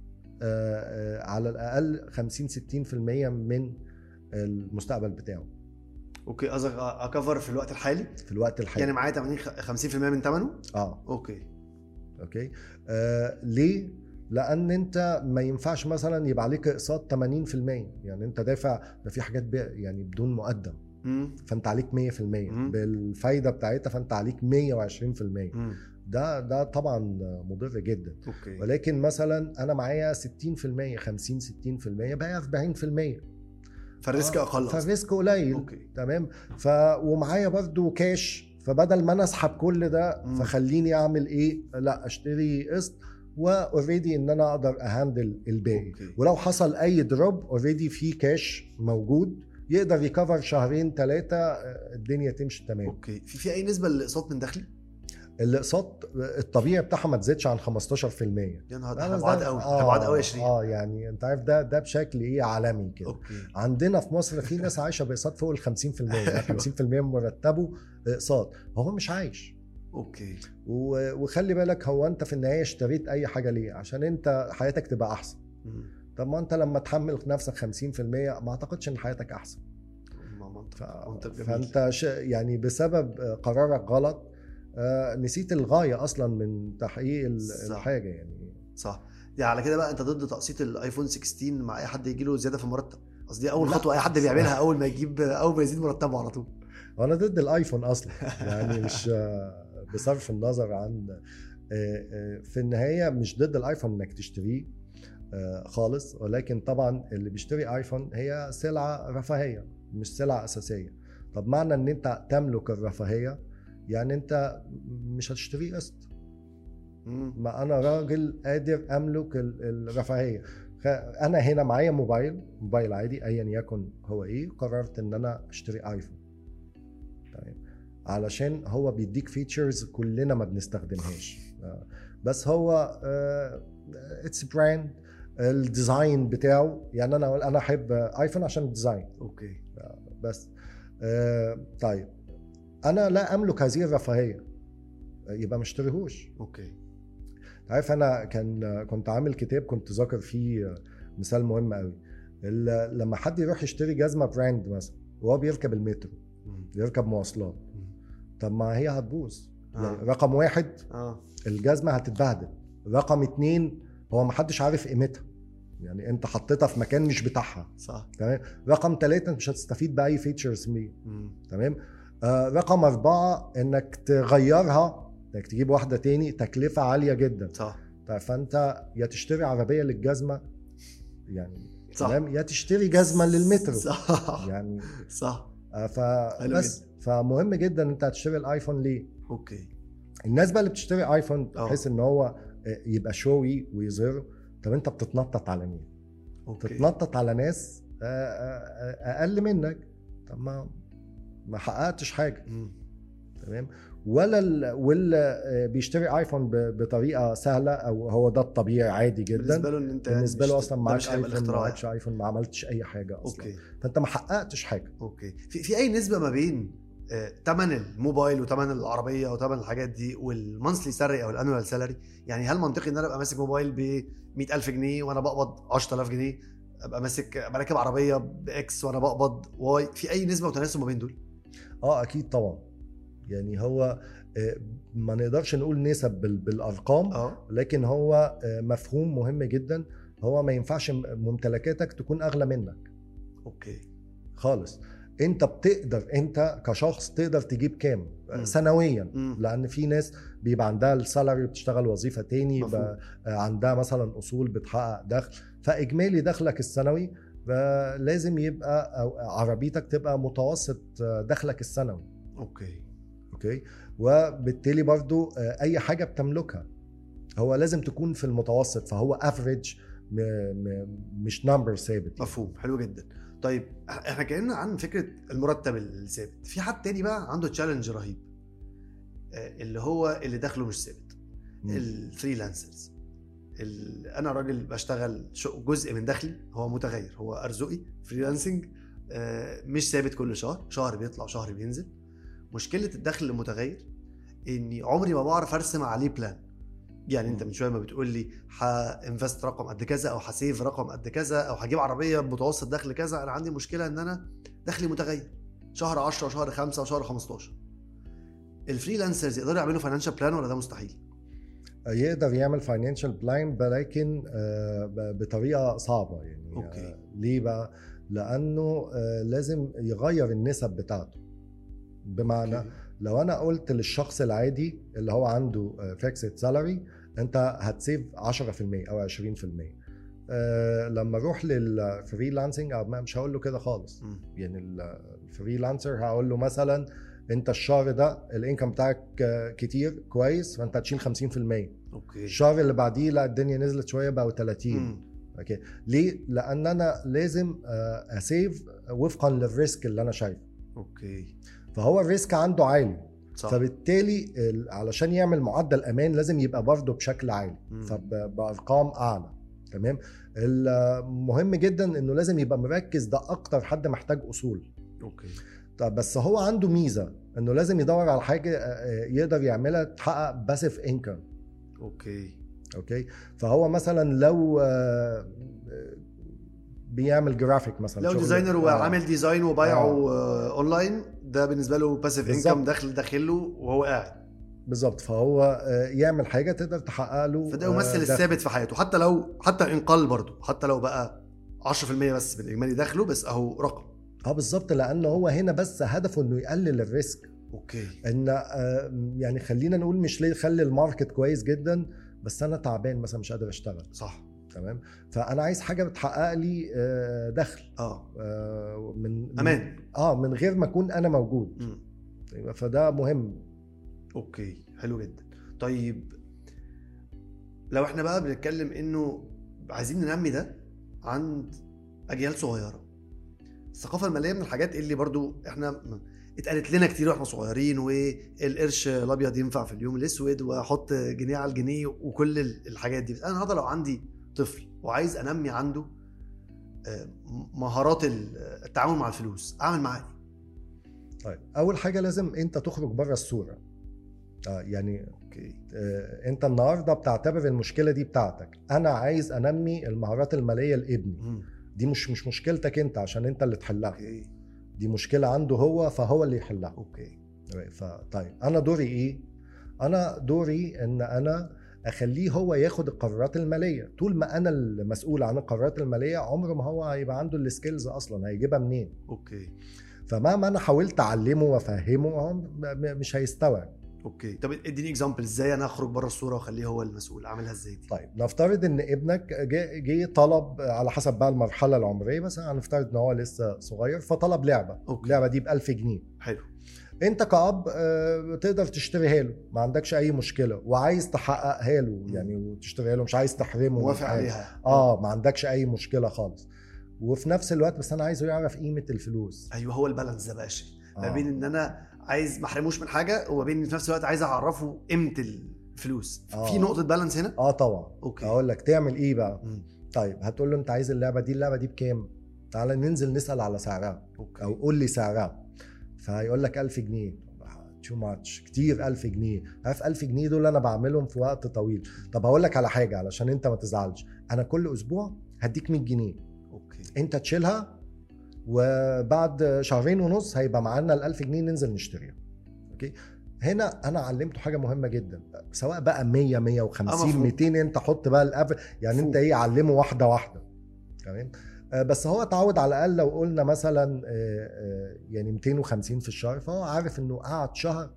على الأقل 50 60% من المستقبل بتاعه اوكي قصدك اكفر في الوقت الحالي في الوقت الحالي يعني معايا 80 خ- 50% من ثمنه اه اوكي اوكي آه ليه لان انت ما ينفعش مثلا يبقى عليك اقساط 80% يعني انت دافع ده في حاجات بي يعني بدون مقدم امم فانت عليك 100% مم. بالفايده بتاعتها فانت عليك 120% امم ده ده طبعا مضر جدا اوكي ولكن مثلا انا معايا 60% 50 60% بقى 40% فالريسك آه، اقل أصلاً. فالريسك قليل اوكي تمام ف ومعايا برضو كاش فبدل ما انا اسحب كل ده مم. فخليني اعمل ايه لا اشتري قسط واوريدي ان انا اقدر اهندل الباقي اوكي ولو حصل اي دروب اوريدي في كاش موجود يقدر يكفر شهرين ثلاثه الدنيا تمشي تمام اوكي في في اي نسبه للاقساط من دخلي؟ الاقساط الطبيعي بتاعها ما تزيدش عن 15% يا نهار لا، احنا بس بعاد ده- قوي آه، احنا بعاد قوي 20 اه يعني انت عارف ده ده بشكل ايه عالمي كده اوكي عندنا في مصر في ناس عايشه باقساط فوق ال 50% يعني 50% من مرتبه اقساط هو مش عايش اوكي و- وخلي بالك هو انت في النهايه اشتريت اي حاجه ليه عشان انت حياتك تبقى احسن مم. طب ما انت لما تحمل نفسك 50% ما اعتقدش ان حياتك احسن ما منطق ف... منطق جميل. فانت ش... يعني بسبب قرارك غلط آه، نسيت الغايه اصلا من تحقيق ال- صح. الحاجه يعني صح يعني على كده بقى انت ضد تقسيط الايفون 16 مع اي حد يجي له زياده في المرتب قصدي دي اول لا. خطوه اي حد بيعملها اول ما يجيب اول ما يزيد مرتبه على طول وانا ضد الايفون اصلا يعني مش آه، بصرف النظر عن آه، آه، في النهايه مش ضد الايفون انك تشتريه آه، خالص ولكن طبعا اللي بيشتري ايفون هي سلعه رفاهيه مش سلعه اساسيه طب معنى ان انت تملك الرفاهيه يعني انت مش هتشتريه قسط مم. ما انا راجل قادر املك ال- الرفاهيه خ- انا هنا معايا موبايل موبايل عادي ايا يكن هو ايه قررت ان انا اشتري ايفون تمام علشان هو بيديك فيتشرز كلنا ما بنستخدمهاش آه، بس هو اتس براند الديزاين بتاعه يعني انا اقول انا احب ايفون عشان الديزاين اوكي بس آه، طيب انا لا املك هذه الرفاهيه يبقى ما اشتريهوش اوكي عارف انا كان كنت عامل كتاب كنت ذاكر فيه مثال مهم قوي ال- لما حد يروح يشتري جزمه براند مثلا وهو بيركب المترو مم. بيركب مواصلات مم. طب ما هي هتبوظ يعني آه. رقم واحد اه الجزمه هتتبهدل رقم اتنين هو محدش عارف قيمتها يعني انت حطيتها في مكان مش بتاعها صح تمام رقم ثلاثة انت مش هتستفيد باي فيتشرز بيه مم. تمام آه رقم أربعة انك تغيرها انك تجيب واحدة تاني تكلفة عالية جدا صح طيب فانت يا تشتري عربيه للجزمه يعني صح تمام يا تشتري جزمه للمترو صح يعني صح آه، حلو فبس فمهم جدا انت هتشتري الايفون ليه اوكي الناس بقى اللي بتشتري ايفون اه. بحيث ان هو آه، يبقى شوي ويظهره طب انت بتتنطط على مين اوكي بتتنطط على ناس آه، آه، آه، اقل منك طب ما ما حققتش حاجه مم. تمام ولا ال- واللي بيشتري ايفون ب- بطريقه سهله او هو ده الطبيعي عادي جدا بالنسبه له ان انت يعني بالنسبه مش- له اصلا ده معاك مش هيبقى ايفون الاختراع معاكش يعني. ايفون ما عملتش اي حاجه اصلا اوكي فانت ما حققتش حاجه اوكي في في اي نسبه ما بين ثمن الموبايل وثمن العربيه وثمن الحاجات دي والمانثلي سالري او الانوال سالري يعني هل منطقي ان انا ابقى ماسك موبايل ب 100000 جنيه وانا بقبض 10000 جنيه ابقى ماسك ابقى راكب عربيه باكس وانا بقبض واي في اي نسبه وتناسب ما بين دول اه اكيد طبعا يعني هو آه، ما نقدرش نقول نسب بال- بالارقام اه لكن هو آه، مفهوم مهم جدا هو ما ينفعش م- ممتلكاتك تكون اغلى منك اوكي خالص انت بتقدر انت كشخص تقدر تجيب كام مم. سنويا مم. لان في ناس بيبقى عندها السالري بتشتغل وظيفه تاني مفهوم. يبقى عندها مثلا اصول بتحقق دخل فاجمالي دخلك السنوي آه، لازم يبقى أو عربيتك تبقى متوسط آه، دخلك السنوي اوكي اوكي وبالتالي برضو آه، اي حاجه بتملكها هو لازم تكون في المتوسط فهو افريج مش نمبر ثابت مفهوم حلو جدا طيب احنا اتكلمنا عن فكره المرتب الثابت في حد تاني بقى عنده تشالنج رهيب آه، اللي هو اللي دخله مش ثابت مم. الفريلانسرز ال- انا راجل بشتغل شو- جزء من دخلي هو متغير هو ارزقي فريلانسنج آه، مش ثابت كل شهر شهر بيطلع شهر بينزل مشكله الدخل المتغير اني عمري ما بعرف ارسم عليه بلان يعني انت من شويه ما بتقول لي هانفست رقم قد كذا او هسيف رقم قد كذا او هجيب عربيه بمتوسط دخل كذا انا عندي مشكله ان انا دخلي متغير شهر 10 وشهر 5 وشهر 15 الفريلانسرز يقدروا يعملوا فاينانشال بلان ولا ده مستحيل؟ يقدر يعمل فاينانشال بلان ولكن آه، ب- بطريقه صعبه يعني أوكي. آه، ليه بقى؟ لانه آه، لازم يغير النسب بتاعته بمعنى أوكي. لو انا قلت للشخص العادي اللي هو عنده فيكسد سالاري انت هتسيف 10% او 20% آه، لما اروح للفريلانسنج أو ما- مش هقول له كده خالص مم. يعني ال- الفريلانسر هقول له مثلا انت الشهر ده الانكم بتاعك آه، كتير كويس فانت هتشيل 50% اوكي الشهر اللي بعديه لا الدنيا نزلت شويه بقوا 30 مم. اوكي ليه لان انا لازم آه، اسيف وفقا للريسك اللي انا شايفه اوكي فهو الريسك عنده عالي صح فبالتالي ال- علشان يعمل معدل امان لازم يبقى برضه بشكل عالي مم. فبارقام اعلى تمام المهم جدا انه لازم يبقى مركز ده اكتر حد محتاج اصول اوكي طب بس هو عنده ميزه انه لازم يدور على حاجه آه، يقدر يعملها تحقق باسيف انكم اوكي اوكي فهو مثلا لو آه، بيعمل جرافيك مثلا لو شغل- ديزاينر آه. وعامل ديزاين وبايعه آه. اونلاين ده بالنسبه له باسيف بالظبط. انكم داخل داخل له وهو قاعد بالظبط فهو آه، يعمل حاجه تقدر تحقق له فده آه، يمثل دخل. الثابت في حياته حتى لو حتى ان قل برضه حتى لو بقى 10% بس من اجمالي دخله بس اهو رقم اه بالظبط لان هو هنا بس هدفه انه يقلل الريسك اوكي ان آه، يعني خلينا نقول مش ليه خلي الماركت كويس جدا بس انا تعبان مثلا مش قادر اشتغل صح تمام فانا عايز حاجه بتحقق لي آه، دخل اه آه، من امان اه من غير ما اكون انا موجود مم. فده مهم اوكي حلو جدا طيب لو احنا بقى بنتكلم انه عايزين ننمي ده عند اجيال صغيره الثقافه الماليه من الحاجات اللي برضو احنا م- اتقالت لنا كتير واحنا صغيرين والقرش الابيض ينفع في اليوم الاسود واحط جنيه على الجنيه وكل ال- الحاجات دي بس انا النهارده لو عندي طفل وعايز انمي عنده آه، مهارات ال- التعامل مع الفلوس اعمل معاه ايه؟ طيب اول حاجه لازم انت تخرج بره الصوره آه يعني اوكي آه انت النهارده بتعتبر المشكله دي بتاعتك انا عايز انمي المهارات الماليه لابني مم. دي مش مش مشكلتك انت عشان انت اللي تحلها اوكي دي مشكله عنده هو فهو اللي يحلها اوكي فطيب انا دوري ايه انا دوري ان انا اخليه هو ياخد القرارات الماليه طول ما انا المسؤول عن القرارات الماليه عمره ما هو هيبقى عنده السكيلز اصلا هيجيبها منين اوكي فمهما انا حاولت اعلمه وافهمه هو م- م- مش هيستوعب اوكي طب اديني اكزامبل ازاي انا اخرج بره الصوره واخليه هو المسؤول اعملها ازاي دي طيب نفترض ان ابنك جه جه طلب على حسب بقى المرحله العمريه مثلا هنفترض ان هو لسه صغير فطلب لعبه أوكي. اللعبه دي ب 1000 جنيه حلو انت كأب آه، تقدر تشتريها له ما عندكش اي مشكله وعايز تحققها له يعني وتشتريها له مش عايز تحرمه من موافق حاجة. عليها اه ما عندكش اي مشكله خالص وفي نفس الوقت بس انا عايزه يعرف قيمه الفلوس ايوه هو البالانس ده بقى شيء ما آه. بين ان انا عايز ما احرموش من حاجه وما بين إن في نفس الوقت عايز اعرفه قيمه الفلوس آه. في نقطه بالانس هنا اه طبعا اوكي اقول لك تعمل ايه بقى مم. طيب هتقول له انت عايز اللعبه دي اللعبه دي بكام تعالى ننزل نسال على سعرها اوكي او قول لي سعرها فهيقول لك 1000 جنيه تو ماتش كتير 1000 جنيه عارف 1000 جنيه دول انا بعملهم في وقت طويل طب هقول لك على حاجه علشان انت ما تزعلش انا كل اسبوع هديك 100 جنيه اوكي انت تشيلها وبعد شهرين ونص هيبقى معانا ال 1000 جنيه ننزل نشتريها اوكي هنا انا علمته حاجه مهمه جدا سواء بقى 100 آه، 150 مفهوم. 200 انت حط بقى الافر يعني مفهوم. انت ايه علمه واحده واحده تمام آه، بس هو اتعود على الاقل لو قلنا مثلا آه، آه، يعني 250 في الشهر فهو عارف انه قعد شهر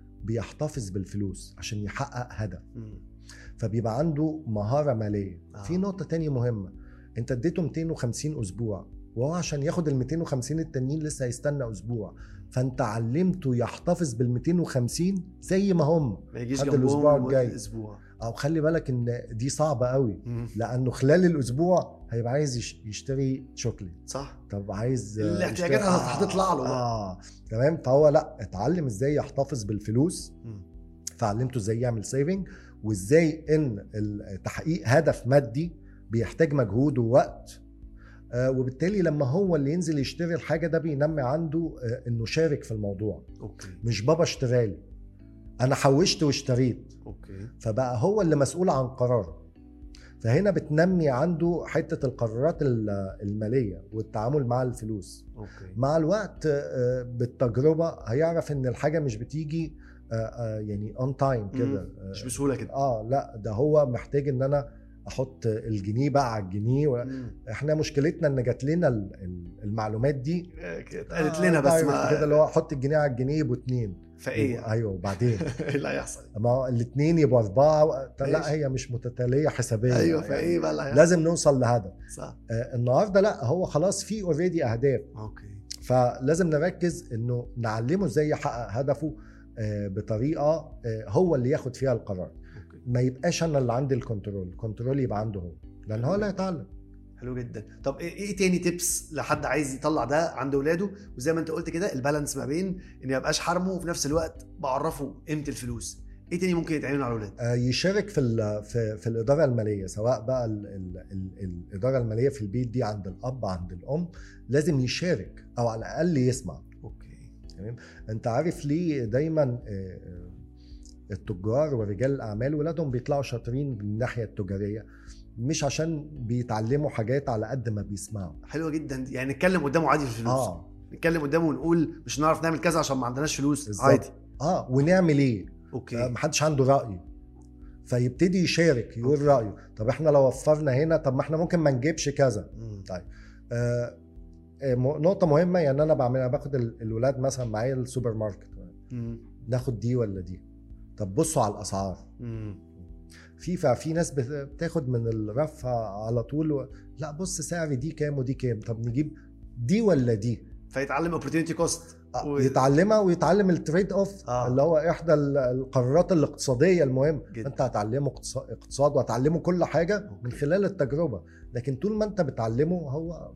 بيحتفظ بالفلوس عشان يحقق هدف مم. فبيبقى عنده مهاره ماليه آه. في نقطه تانية مهمه انت اديته 250 اسبوع وهو عشان ياخد ال 250 التانيين لسه هيستنى اسبوع فانت علمته يحتفظ بال 250 زي ما هم ما يجيش لحد جنبهم الأسبوع لمدة الجاي. اسبوع او خلي بالك ان دي صعبه قوي مم. لانه خلال الاسبوع هيبقى عايز يش- يشتري شوكليت صح طب عايز آه، الاحتياجات يشتري- هتطلع له بقى. اه تمام فهو لا اتعلم ازاي يحتفظ بالفلوس مم. فعلمته ازاي يعمل سيفنج وازاي ان ال- تحقيق هدف مادي بيحتاج مجهود ووقت آه، وبالتالي لما هو اللي ينزل يشتري الحاجه ده بينمي عنده آه، انه شارك في الموضوع اوكي مش بابا اشترالي انا حوشت واشتريت اوكي فبقى هو اللي مسؤول عن قراره فهنا بتنمي عنده حته القرارات ال- الماليه والتعامل مع الفلوس اوكي مع الوقت آه، بالتجربه هيعرف ان الحاجه مش بتيجي آه، آه، يعني اون تايم كده مش بسهوله كده اه لا ده هو محتاج ان انا احط الجنيه بقى على الجنيه و... مم. احنا مشكلتنا ان جات لنا ال- ال- المعلومات دي آه، اتقالت آه، لنا بس direct ما كده اللي هو حط الجنيه على الجنيه يبقوا اتنين فايه ايوه وبعدين ايه اللي هيحصل ما هو الاثنين يبقوا اربعه و... ماشي. لا هي مش متتاليه حسابيا ايوه يعني فايه بقى اللي هيحصل لازم نوصل لهدف صح آه النهارده لا هو خلاص في اوريدي اهداف اوكي فلازم نركز انه نعلمه ازاي يحقق هدفه آه بطريقه آه هو اللي ياخد فيها القرار اوكي ما يبقاش انا اللي عندي الكنترول الكنترول يبقى عنده هو لان هو اللي هيتعلم حلو جدا طب ايه إيه تاني تيبس لحد عايز يطلع ده عند اولاده وزي ما انت قلت كده البالانس ما بين ان ما يبقاش حرمه وفي نفس الوقت بعرفه قيمه الفلوس ايه تاني ممكن يتعمل مع الاولاد آه، يشارك في ال- في في الاداره الماليه سواء بقى ال ال ال الاداره الماليه في البيت دي عند الاب عند الام لازم يشارك او على الاقل يسمع اوكي انت عارف ليه دايما آه، آه، التجار ورجال الاعمال ولادهم بيطلعوا شاطرين من الناحيه التجاريه مش عشان بيتعلموا حاجات على قد ما بيسمعوا حلوه جدا دي. يعني نتكلم قدامه عادي في الفلوس اه نتكلم قدامه ونقول مش هنعرف نعمل كذا عشان ما عندناش فلوس بالظبط. عادي اه ونعمل ايه آه، اوكي محدش عنده راي فيبتدي يشارك يقول رايه طب احنا لو وفرنا هنا طب ما احنا ممكن ما نجيبش كذا مم. آه آه، م- نقطة مهمة يعني أنا بعملها باخد ال- الولاد مثلا معايا السوبر ماركت مم. ناخد دي ولا دي طب بصوا على الأسعار مم. في في ناس بت- بتاخد من الرف على طول و... لا بص سعر دي كام ودي كام طب نجيب دي ولا دي فيتعلم اوبورتيونيتي كوست آه، و- يتعلمها ويتعلم التريد اوف آه. اللي هو احدى ال- القرارات الاقتصاديه المهم جدا. انت هتعلمه اقتص- اقتصاد وهتعلمه كل حاجه من خلال التجربه لكن طول ما انت بتعلمه هو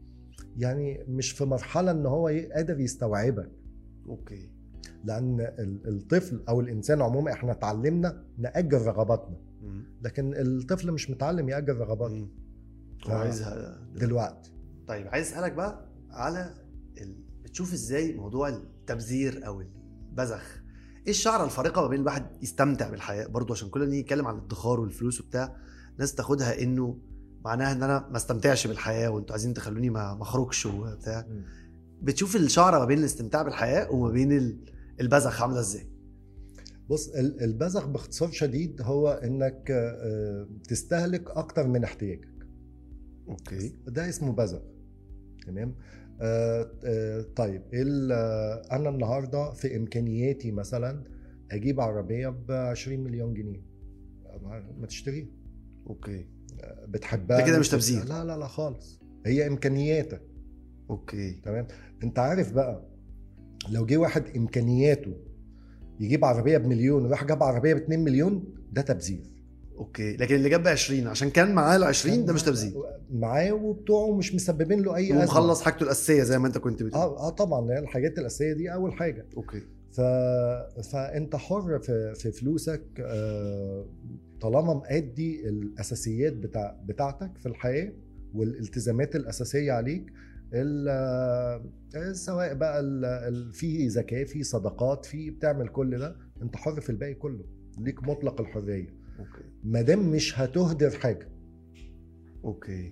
يعني مش في مرحله ان هو ي- قادر يستوعبك اوكي لان ال- الطفل او الانسان عموما احنا اتعلمنا ناجل رغباتنا مم. لكن الطفل مش متعلم ياجل رغباته مم. هو آه. عايزها دلوقتي طيب عايز اسالك بقى على ال... بتشوف ازاي موضوع التبذير او البذخ ايه الشعره الفارقه ما بين الواحد يستمتع بالحياه برضو عشان كل نيجي نتكلم عن الادخار والفلوس وبتاع ناس تاخدها انه معناها ان انا ما استمتعش بالحياه وانتوا عايزين تخلوني ما ما اخرجش وبتاع بتشوف الشعره ما بين الاستمتاع بالحياه وما بين ال- البذخ عامله ازاي بص ال- البذخ باختصار شديد هو انك آه، تستهلك اكتر من احتياجك اوكي ده اسمه بذخ تمام آه آه طيب إيه ال- آه، انا النهارده في امكانياتي مثلا اجيب عربيه ب 20 مليون جنيه ما- ما تشتريها اوكي بتحبها ده كده مش نفسك- تبذير. لا لا لا خالص هي امكانياتك اوكي تمام انت عارف بقى لو جه واحد امكانياته يجيب عربيه بمليون وراح جاب عربيه ب 2 مليون ده تبذير اوكي لكن اللي جاب 20 عشان كان معاه ال 20 ده مش تبذير معاه وبتوعه مش مسببين له اي هو ازمه مخلص حاجته الاساسيه زي ما انت كنت بتقول اه اه طبعا هي الحاجات الاساسيه دي اول حاجه اوكي ف... فانت حر في في فلوسك آه، طالما مأدي الاساسيات بتاع بتاعتك في الحياه والالتزامات الاساسيه عليك ال- آه، سواء بقى ال- ال- في زكاه في صدقات في بتعمل كل ده انت حر في الباقي كله ليك مطلق الحريه اوكي ما دام مش هتهدر حاجه اوكي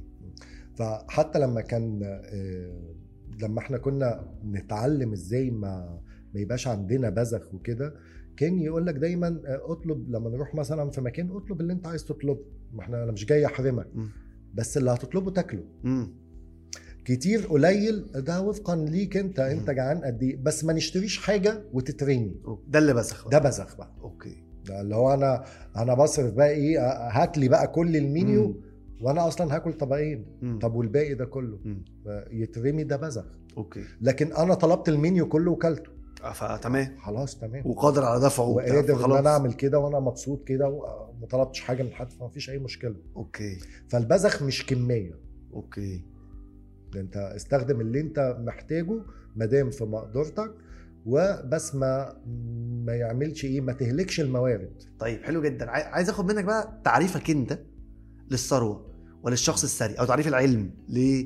فحتى لما كان آه، لما احنا كنا نتعلم ازاي ما ما يبقاش عندنا بذخ وكده كان يقول لك دايما آه، اطلب لما نروح مثلا في مكان اطلب اللي انت عايز تطلبه ما احنا انا مش جاي احرمك مم. بس اللي هتطلبه تاكله امم كتير قليل ده وفقا ليك انت انت مم. جعان قد ايه بس ما نشتريش حاجه وتترمي ده اللي بذخ ده بذخ بقى اوكي ده اللي هو انا انا بصرف بقى ايه آه، هات لي بقى كل المنيو مم. وانا اصلا هاكل طبقين مم. طب والباقي ده كله مم. يترمي ده بذخ اوكي لكن انا طلبت المنيو كله وكلته آه، فتمام خلاص تمام وقادر على دفعه وبتاع، وقادر ان فخلاص. انا اعمل كده وانا مبسوط كده وما طلبتش حاجه من حد فما فيش اي مشكله اوكي فالبذخ مش كميه اوكي ده انت استخدم اللي انت محتاجه ما دام في مقدرتك وبس ما ما يعملش ايه ما تهلكش الموارد طيب حلو جدا عاي- عايز اخد منك بقى تعريفك انت للثروه وللشخص الثري او تعريف العلم ل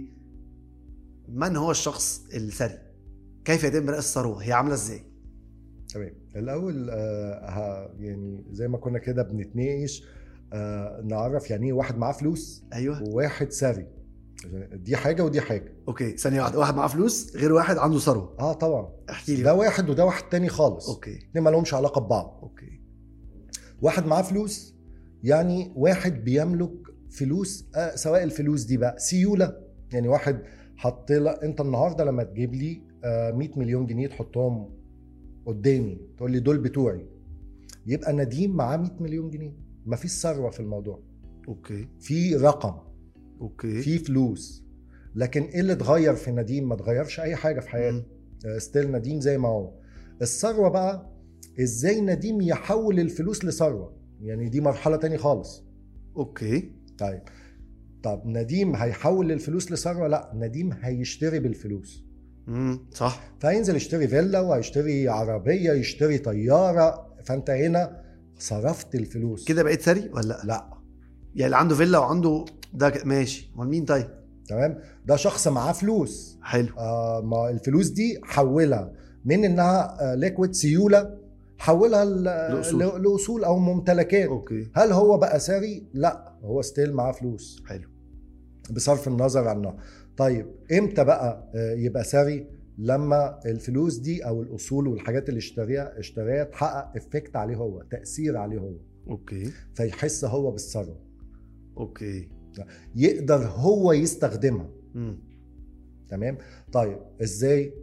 من هو الشخص الثري كيف يتم بناء الثروه هي عامله ازاي تمام الاول آه ها- يعني زي ما كنا كده بنتناقش آه نعرف يعني ايه واحد معاه فلوس ايوه وواحد ثري دي حاجه ودي حاجه اوكي ثانيه واحده واحد معاه فلوس غير واحد عنده ثروه اه طبعا احكي لي ده بقى. واحد وده واحد تاني خالص اوكي اتنين ما لهمش علاقه ببعض اوكي واحد معاه فلوس يعني واحد بيملك فلوس آه سواء الفلوس دي بقى سيوله يعني واحد حط لك انت النهارده لما تجيب لي آه 100 مليون جنيه تحطهم قدامي تقول لي دول بتوعي يبقى نديم معاه 100 مليون جنيه مفيش ثروه في الموضوع اوكي في رقم اوكي في فلوس لكن ايه اللي اتغير في نديم ما اتغيرش اي حاجه في حياته مم. ستيل نديم زي ما هو الثروه بقى ازاي نديم يحول الفلوس لثروه يعني دي مرحله تاني خالص اوكي طيب طب نديم هيحول الفلوس لثروه لا نديم هيشتري بالفلوس امم صح فهينزل يشتري فيلا وهيشتري عربيه يشتري طياره فانت هنا صرفت الفلوس كده بقيت ثري ولا لا لا يعني اللي عنده فيلا وعنده ده ك- ماشي امال مين طيب تمام ده شخص معاه فلوس حلو آه ما الفلوس دي حولها من انها ليكويد سيوله حولها ل- لأصول. ل- لاصول او ممتلكات اوكي هل هو بقى ثري لا هو ستيل معاه فلوس حلو بصرف النظر عنه طيب امتى بقى آه، يبقى ثري لما الفلوس دي او الاصول والحاجات اللي اشتريها اشتريها تحقق افكت عليه هو تاثير عليه هو اوكي فيحس هو بالثروه اوكي يقدر هو يستخدمها مم. تمام طيب ازاي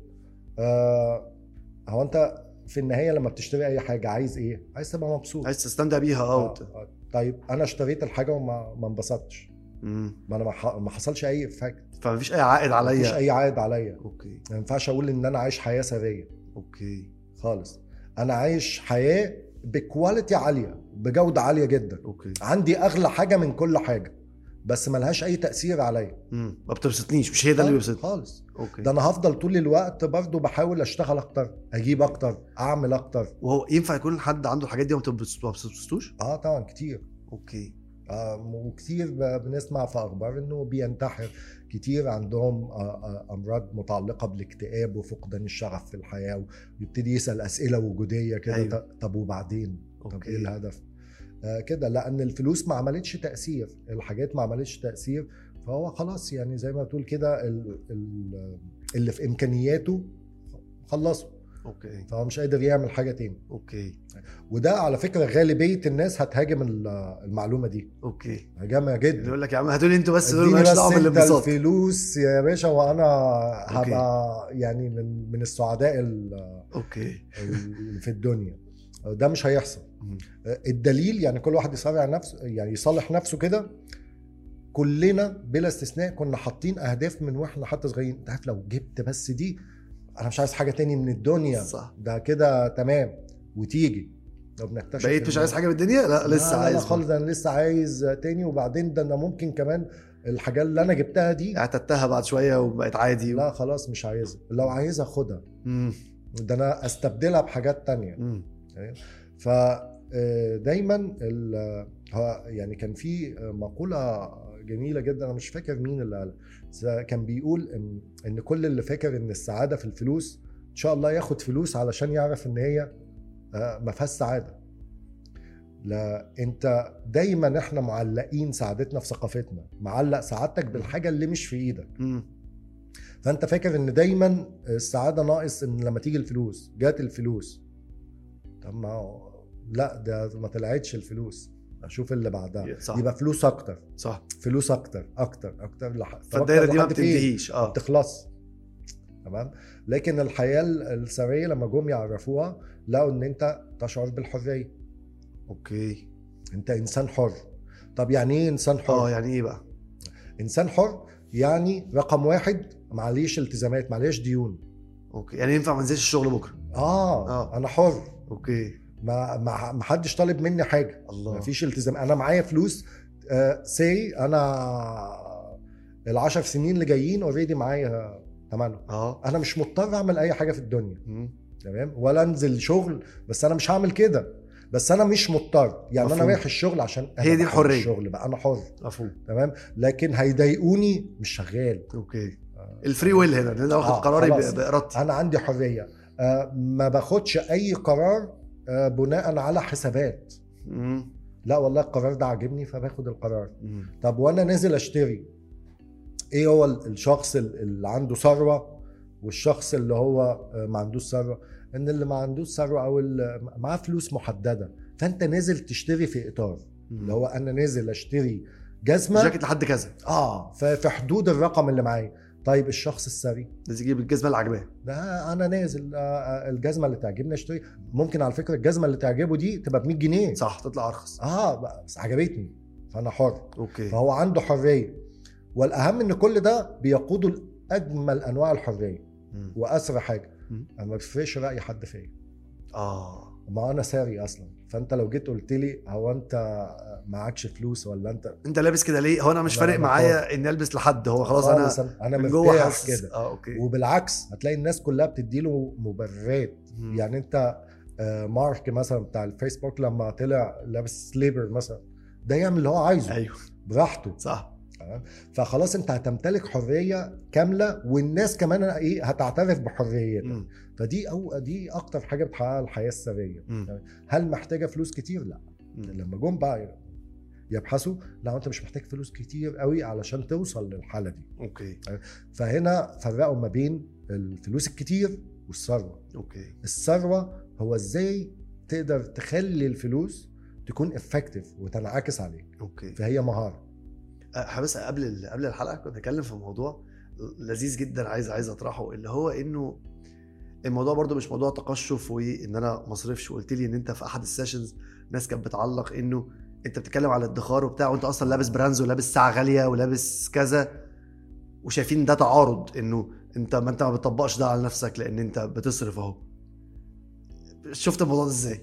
آه هو انت في النهايه لما بتشتري اي حاجه عايز ايه عايز تبقى مبسوط عايز تستمتع بيها اه آه وت- آه. طيب انا اشتريت الحاجه وما ما انبسطتش مم. ما انا ما ح- ما حصلش اي افكت فمفيش اي عائد مفيش عليا اي عائد عليا اوكي ما ينفعش اقول ان انا عايش حياه سريه اوكي خالص انا عايش حياه بكواليتي عاليه بجوده عاليه جدا اوكي عندي اغلى حاجه من كل حاجه بس ملهاش اي تاثير عليا مم. ما بتبسطنيش مش هي ده اللي خالص- بيبسطني خالص اوكي ده انا هفضل طول الوقت برضو بحاول اشتغل اكتر اجيب اكتر اعمل اكتر وهو ينفع يكون حد عنده الحاجات دي وما بتبسط- ما بتبسطوش اه طبعا كتير اوكي آه وكتير ب- بنسمع في اخبار انه بينتحر كتير عندهم آه آه امراض متعلقه بالاكتئاب وفقدان الشغف في الحياه ويبتدي يسال اسئله وجوديه كده أيوة. أيوه. طب وبعدين طب اوكي ايه الهدف آه كده لان الفلوس ما عملتش تاثير الحاجات ما عملتش تاثير فهو خلاص يعني زي ما تقول كده ال- ال- اللي في امكانياته خلصه اوكي فهو مش قادر يعمل حاجه تاني اوكي وده على فكره غالبيه الناس هتهاجم ال- المعلومه دي اوكي هجامه اللي جدا يقول لك يا عم هاتوا لي انتوا بس دول اديني ماليش بس دعوه انت بالانبساط الفلوس يا باشا وانا أوكي. هبقى يعني من من السعداء ال- اوكي اللي في الدنيا ده مش هيحصل مم. الدليل يعني كل واحد يصالح نفسه يعني يصالح نفسه كده كلنا بلا استثناء كنا حاطين اهداف من واحنا حتى صغيرين انت عارف لو جبت بس دي انا مش عايز حاجه تاني من الدنيا صح ده كده تمام وتيجي لو بنكتشف بقيت مش إنه- عايز حاجه من الدنيا لا لسه لا لا عايز لا خالص ده انا لسه عايز تاني وبعدين ده انا ممكن كمان الحاجات اللي انا جبتها دي اعتدتها بعد شويه وبقت عادي لا خلاص مش عايزها لو عايزها خدها مم. ده انا استبدلها بحاجات تانية مم. ف آه، دايما ال- ها- يعني كان في مقولة جميلة جدا أنا مش فاكر مين اللي قالها بس كان بيقول إن إن كل اللي فاكر إن السعادة في الفلوس إن شاء الله ياخد فلوس علشان يعرف إن هي آه، ما فيهاش سعادة لا انت دايما احنا معلقين سعادتنا في ثقافتنا معلق سعادتك بالحاجه اللي مش في ايدك مم. فانت فاكر ان دايما السعاده ناقص ان لما تيجي الفلوس جات الفلوس طب ما هو- لا ده ما طلعتش الفلوس اشوف اللي بعدها صح يبقى فلوس اكتر صح فلوس اكتر اكتر اكتر لح... فالدايره دي ما لحد فين؟ بتنتهيش اه بتخلص تمام لكن الحياه السريه لما جم يعرفوها لقوا ان انت تشعر بالحريه اوكي انت انسان حر طب يعني ايه انسان حر اه يعني ايه بقى انسان حر يعني رقم واحد معليش التزامات معليش ديون اوكي يعني ينفع ما انزلش الشغل بكره اه, آه. آه. انا حر اوكي ما ما ما حدش طالب مني حاجه الله ما فيش التزام انا معايا فلوس آه سي انا العشر سنين اللي جايين اوريدي معايا ثمنهم اه انا مش مضطر اعمل اي حاجه في الدنيا مم. تمام ولا انزل شغل بس انا مش هعمل كده بس انا مش مضطر يعني انا مفهوم. رايح الشغل عشان أنا هي دي بحب الحرية. الشغل بقى انا حر مفهوم تمام لكن هيضايقوني مش شغال اوكي الفري ويل هنا ان انا واخد آه، قراري خلاص. ب- بارادتي انا عندي حريه آه ما باخدش اي قرار آه بناء على حسابات مم. لا والله القرار ده عاجبني فباخد القرار مم. طب وانا نازل اشتري ايه هو ال- الشخص ال- اللي عنده ثروه والشخص اللي هو آه، ما عندوش ثروه ان اللي ما عندوش ثروه او اللي معاه فلوس محدده فانت نازل تشتري في اطار اللي هو انا نازل اشتري جزمه جاكيت لحد كذا اه ففي حدود الرقم اللي معايا طيب الشخص الثري لازم يجيب الجزمه اللي عاجباه ده انا نازل آه، آه، الجزمه اللي تعجبني اشتري ممكن على فكره الجزمه اللي تعجبه دي تبقى ب 100 جنيه صح تطلع ارخص اه بس عجبتني فانا حر اوكي فهو عنده حريه والاهم ان كل ده بيقوده لاجمل انواع الحريه مم. واسرع حاجه مم. انا ما بيفرقش راي حد فيا اه ما انا ساري اصلا فانت لو جيت قلت لي هو انت معكش فلوس ولا انت انت لابس كده ليه هو انا مش لا، فارق أنا معايا اني البس لحد هو خلاص انا خالص انا, أنا من جوه مرتاح حاسس كده اه اوكي وبالعكس هتلاقي الناس كلها بتديله مبررات مم. يعني انت آه، مارك مثلا بتاع الفيسبوك لما طلع لابس سليبر مثلا ده يعمل اللي هو عايزه ايوه براحته صح تمام فخلاص انت هتمتلك حريه كامله والناس كمان ايه هتعترف بحريتك مم. فدي او دي اكتر حاجه بتحقق الحياه السريه مم. هل محتاجه فلوس كتير لا مم. لما جم بقى يبحثوا لا انت مش محتاج فلوس كتير قوي علشان توصل للحاله دي اوكي فهنا فرقوا ما بين الفلوس الكتير والثروه اوكي الثروه هو ازاي تقدر تخلي الفلوس تكون افكتيف وتنعكس عليك اوكي فهي مهاره أه بس قبل ال- قبل الحلقه كنت اتكلم في موضوع لذيذ جدا عايز عايز اطرحه اللي هو انه الموضوع برضو مش موضوع تقشف وان انا ما اصرفش وقلت لي ان انت في احد السيشنز ناس كانت بتعلق انه انت بتتكلم على الادخار وبتاع وانت اصلا لابس براندز ولابس ساعه غاليه ولابس كذا وشايفين ده تعارض انه انت ما انت ما بتطبقش ده على نفسك لان انت بتصرف اهو شفت الموضوع ده ازاي؟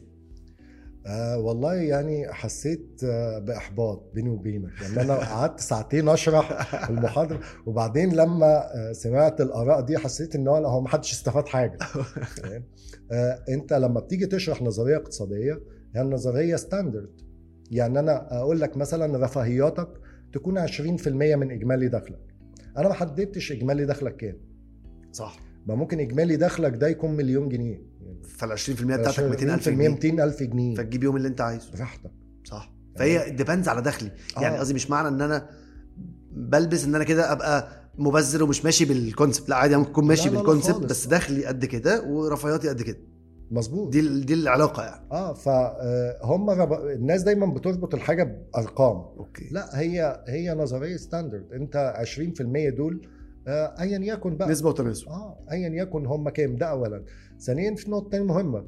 آه والله يعني حسيت آه باحباط بيني وبينك يعني انا قعدت ساعتين اشرح المحاضره وبعدين لما آه سمعت الاراء دي حسيت ان هو هو ما حدش استفاد حاجه فاهم؟ آه انت لما بتيجي تشرح نظريه اقتصاديه هي النظريه ستاندرد يعني انا اقول لك مثلا رفاهياتك تكون 20% من اجمالي دخلك انا ما حددتش اجمالي دخلك كام صح ما ممكن اجمالي دخلك ده يكون مليون جنيه فال 20% بتاعتك 200000 20% جنيه 200000 جنيه فتجيب يوم اللي انت عايزه براحتك صح فهي ديبندز على دخلي يعني آه. قصدي مش معنى ان انا بلبس ان انا كده ابقى مبذر ومش ماشي بالكونسبت لا عادي ممكن اكون ماشي لا، لا، لا بالكونسبت خالص. بس دخلي قد كده ورفاهياتي قد كده مظبوط دي ال- دي العلاقه يعني اه فهم رب... الناس دايما بتربط الحاجه بارقام اوكي لا هي هي نظريه ستاندرد انت 20% دول آه، ايا يكن بقى نسبه وتناسب اه ايا يكن هم كام ده اولا ثانيا في نقطه تانية مهمه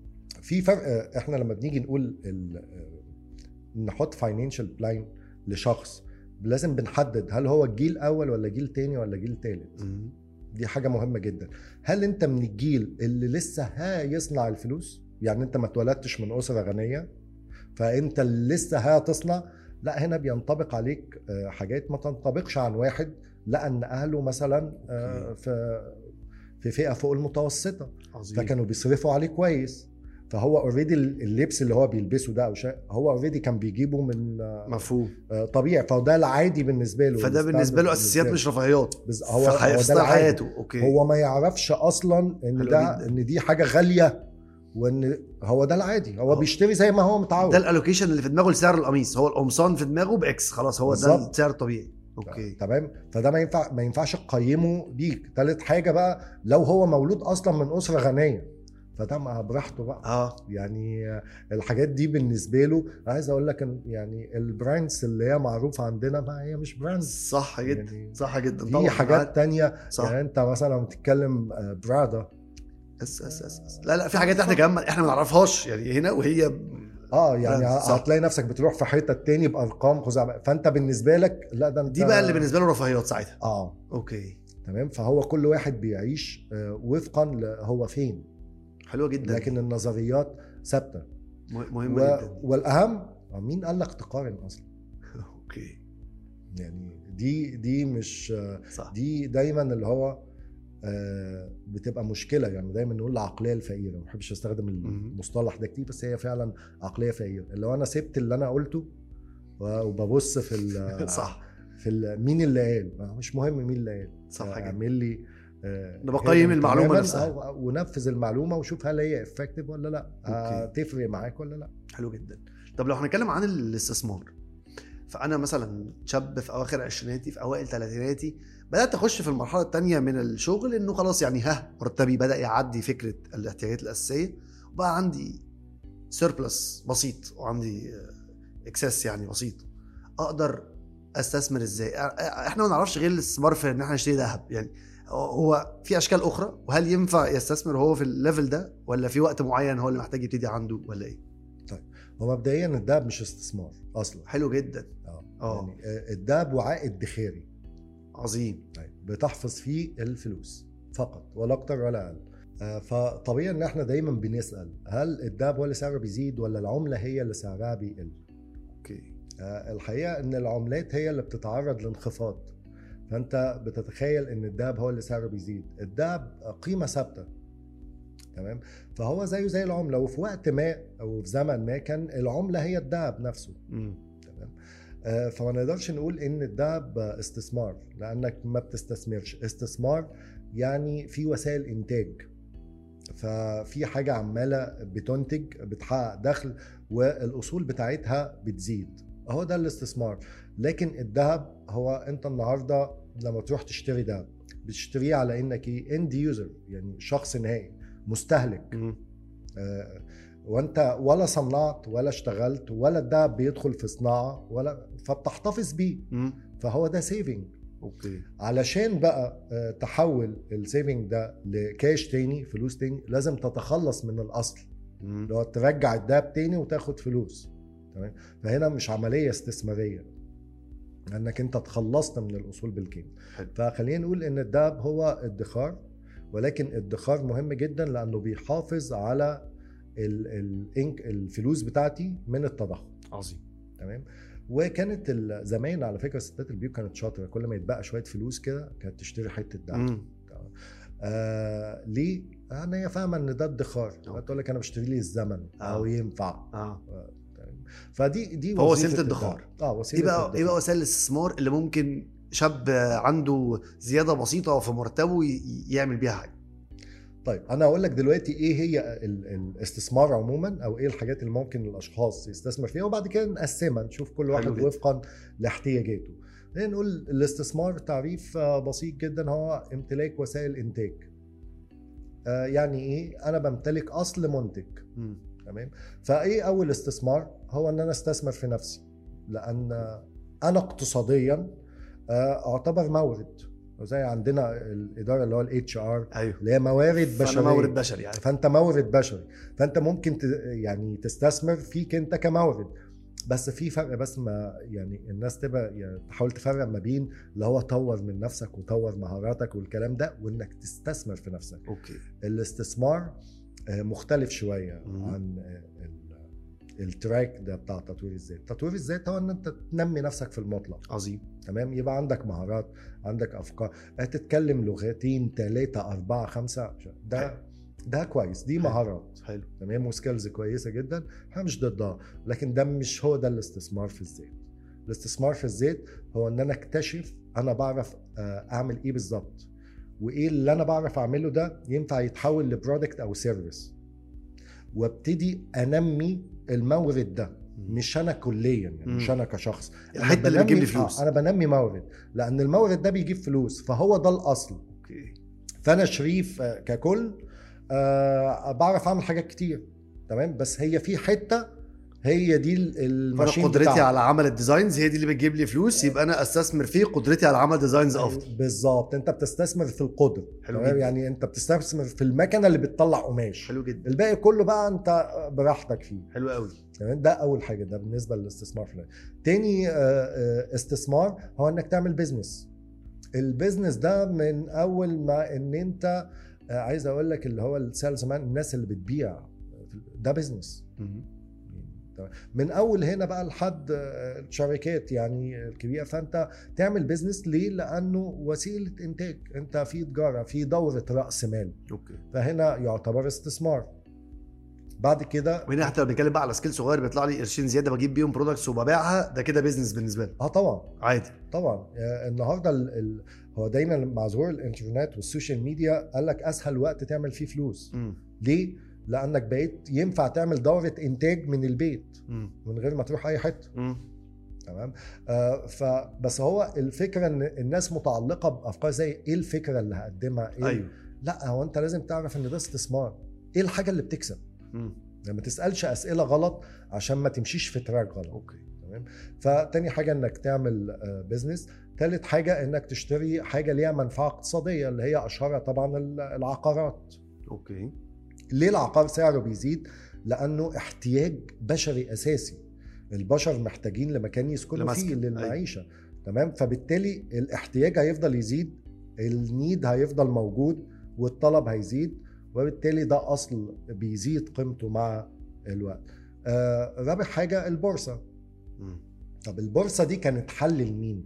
في فرق آه، احنا لما بنيجي نقول ال... آه، نحط فاينانشال بلان لشخص لازم بنحدد هل هو الجيل اول ولا جيل تاني ولا جيل تالت مم. دي حاجة مهمة جدا هل انت من الجيل اللي لسه هيصنع الفلوس يعني انت ما اتولدتش من أسرة غنية فانت اللي لسه هتصنع لا هنا بينطبق عليك آه، حاجات ما تنطبقش عن واحد لأن أهله مثلا آه، أوكي. في في فئة فوق المتوسطة عظيم فكانوا بيصرفوا عليه كويس فهو اوريدي اللبس اللي هو بيلبسه ده او شيء هو اوريدي كان بيجيبه من آه، مفهوم آه، طبيعي فده العادي بالنسبه له فده الستاندرد بالنسبه له اساسيات بالنسبة مش رفاهيات له. بز- هو هو في, حي... هو في ده ستايل العادي. حياته اوكي هو ما يعرفش اصلا ان حلو ده جداً. ان دي حاجه غاليه وان هو ده العادي هو هو- بيشتري زي ما هو متعود ده الالوكيشن اللي في دماغه لسعر القميص هو القمصان في دماغه باكس خلاص هو ده بالظبط. السعر الطبيعي اوكي تمام فده ما ينفع ما ينفعش تقيمه بيك تالت حاجه بقى لو هو مولود اصلا من اسره غنيه فده ما براحته بقى اه يعني آه، الحاجات دي بالنسبه له عايز اقول لك إن يعني البراندز اللي هي معروفه عندنا ما هي مش براندز صح جدا يعني صح جدا دي طبعا حاجات تانية صح يعني انت مثلا لما بتتكلم آه، برادا اس اس اس اس. لا لا في حاجات احنا كمان احنا ما نعرفهاش يعني هنا وهي اه يعني براند، صح. هتلاقي نفسك بتروح في حته تاني بارقام خزعبلية فانت بالنسبه لك لا ده انت دي بقى اللي بالنسبه له رفاهيات ساعتها اه اوكي تمام فهو كل واحد بيعيش آه، وفقا ل- هو فين حلوه جدا لكن النظريات ثابته مه- مهمه و... جدا والاهم مين قال لك تقارن اصلا اوكي يعني دي دي مش آه، صح دي دايما اللي هو آه، بتبقى مشكله يعني دايما نقول العقليه الفقيره ما بحبش استخدم المصطلح ده كتير بس هي فعلا عقليه فقيره اللي هو انا سبت اللي انا قلته و- وببص في ال- صح في ال- مين اللي قال ما هو مش مهم مين اللي قال صح جدا اعمل لي آه، أنا بقيم هدم المعلومة تماماً نفسها. أو- ونفذ المعلومه وشوف هل هي افكتيف ولا لا أوكي. هتفرق معاك ولا لا حلو جدا طب لو هنتكلم عن الاستثمار فانا مثلا شاب في اواخر عشريناتي في اوائل ثلاثيناتي بدات اخش في المرحله الثانيه من الشغل انه خلاص يعني ها مرتبي بدا يعدي فكره الاحتياجات الاساسيه وبقى عندي سيربلس بسيط وعندي اكسس يعني بسيط اقدر استثمر ازاي أ- احنا ما نعرفش غير الاستثمار في ان احنا نشتري ذهب يعني هو في اشكال اخرى وهل ينفع يستثمر هو في الليفل ده ولا في وقت معين هو اللي محتاج يبتدي عنده ولا ايه هو مبدئيا الدهب مش استثمار اصلا حلو جدا اه اه. يعني آه، الدهب وعاء ادخاري عظيم طيب بتحفظ فيه الفلوس فقط ولا اكتر ولا اقل آه، فطبيعي ان احنا دايما بنسال هل الدهب هو اللي سعره بيزيد ولا العمله هي اللي سعرها بيقل اوكي آه، الحقيقه ان العملات هي اللي بتتعرض لانخفاض فانت بتتخيل ان الدهب هو اللي سعره بيزيد الدهب قيمه ثابته تمام فهو زيه زي العمله وفي وقت ما او في زمن ما كان العمله هي الدهب نفسه امم تمام آه، فما نقدرش نقول ان الذهب استثمار لانك ما بتستثمرش استثمار يعني في وسائل انتاج ففي حاجه عماله بتنتج بتحقق دخل والاصول بتاعتها بتزيد هو ده الاستثمار لكن الذهب هو انت النهارده لما تروح تشتري ذهب بتشتريه على انك ايه اند يوزر يعني شخص نهائي مستهلك مم. آه، وانت ولا صنعت ولا اشتغلت ولا الدهب بيدخل في صناعه ولا فبتحتفظ بيه مم. فهو ده سيفنج اوكي علشان بقى آه، تحول السيفنج ده لكاش تاني فلوس تاني لازم تتخلص من الاصل مم. اللي هو ترجع الدهب تاني وتاخد فلوس تمام فهنا مش عمليه استثماريه انك انت تخلصت من الاصول بالكامل حلو. فخلينا نقول ان الدهب هو ادخار ولكن ادخار مهم جدا لانه بيحافظ على ال- الإنك الفلوس بتاعتي من التضخم عظيم تمام وكانت ال- زمان على فكره ستات البيوت كانت شاطره كل ما يتبقى شويه فلوس كده كانت تشتري حته دهب مم. آه ليه؟ لان هي فاهمه ان ده ادخار أوكي. تقول لك انا بشتري لي الزمن او آه. ينفع اه تمام؟ فدي دي فهو وظيفة وسيلة الدهب. ادخار. اه وسيله ايه بقى ايه الدخار. بقى وسائل الاستثمار اللي ممكن شاب عنده زياده بسيطه في مرتبه ي- يعمل بيها حاجه طيب انا هقول لك دلوقتي ايه هي ال- الاستثمار عموما او ايه الحاجات اللي ممكن الاشخاص يستثمر فيها وبعد كده نقسمها نشوف كل واحد جدا. وفقا لاحتياجاته خلينا نقول الاستثمار تعريف آه، بسيط جدا هو امتلاك وسائل انتاج آه، يعني ايه انا بمتلك اصل منتج مم. تمام فايه اول استثمار هو ان انا استثمر في نفسي لان انا اقتصاديا آه، اعتبر مورد زي عندنا الاداره اللي هو الاتش ار ايوه اللي هي موارد فانا بشريه مورد بشري يعني فانت مورد بشري فانت ممكن ت... يعني تستثمر فيك انت كمورد بس في فرق بس ما يعني الناس تبقى يعني تحاول تفرق ما بين اللي هو طور من نفسك وطور مهاراتك والكلام ده وانك تستثمر في نفسك اوكي الاستثمار آه، مختلف شويه مم. عن آه، ال- التراك ده بتاع تطوير الذات تطوير الذات هو ان انت تنمي نفسك في المطلق عظيم تمام يبقى عندك مهارات عندك افكار تتكلم لغتين ثلاثه اربعه خمسه ده ده كويس دي حلو. مهارات حلو تمام وسكيلز كويسه جدا احنا مش ضدها لكن ده مش هو ده الاستثمار في الذات الاستثمار في الذات هو ان انا اكتشف انا بعرف آه، اعمل ايه بالظبط وايه اللي انا بعرف اعمله ده ينفع يتحول لبرودكت او سيرفيس وابتدي انمي المورد ده مش انا كليا يعني مش مم. انا كشخص أنا الحته اللي بتجيب لي بنمي- فلوس آه انا بنمي مورد لان المورد ده بيجيب فلوس فهو ده الاصل اوكي فانا شريف آه، ككل آه بعرف اعمل حاجات كتير تمام بس هي في حته هي دي ال- فانا الماشين قدرتي بتاعتي. على عمل الديزاينز هي دي اللي بتجيب لي فلوس يبقى انا استثمر في قدرتي على عمل ديزاينز افضل بالظبط انت بتستثمر في القدره حلو تمام؟ جدا. يعني انت بتستثمر في المكنه اللي بتطلع قماش حلو جدا الباقي كله بقى انت براحتك فيه حلو قوي تمام ده اول حاجه ده بالنسبه للاستثمار في الوقت. تاني آه، آه، استثمار هو انك تعمل بيزنس البيزنس ده من اول ما ان انت آه، عايز اقول لك اللي هو السيلز مان الناس اللي بتبيع ده بيزنس مم. تمام. من اول هنا بقى لحد آه، الشركات يعني الكبيره فانت تعمل بيزنس ليه لانه وسيله انتاج انت في تجاره في دوره راس مال اوكي فهنا يعتبر استثمار بعد كده وهنا حتى لو بنتكلم بقى على سكيل صغير بيطلع لي قرشين زياده بجيب بيهم برودكتس وببيعها ده كده بيزنس بالنسبه لي اه طبعا عادي طبعا آه، النهارده ال... ال... هو دايما مع ظهور الانترنت والسوشيال ميديا قال لك اسهل وقت تعمل فيه فلوس مم. ليه لانك بقيت ينفع تعمل دوره انتاج من البيت مم. من غير ما تروح اي حته مم. تمام آه فبس هو الفكره ان الناس متعلقه بافكار زي ايه الفكره اللي هقدمها إيه ايوه لا هو انت لازم تعرف ان ده استثمار ايه الحاجه اللي بتكسب مم. يعني ما تسالش اسئله غلط عشان ما تمشيش في تراك غلط اوكي تمام فتاني حاجه انك تعمل بزنس تالت حاجه انك تشتري حاجه ليها منفعه اقتصاديه اللي هي اشهرها طبعا ال- العقارات اوكي ليه العقار سعره بيزيد لانه احتياج بشري اساسي البشر محتاجين لمكان يسكنوا لمسكن. فيه للمعيشه تمام فبالتالي الاحتياج هيفضل يزيد النيد هيفضل موجود والطلب هيزيد وبالتالي ده اصل بيزيد قيمته مع الوقت آه رابع حاجه البورصه مم. طب البورصه دي كانت حل لمين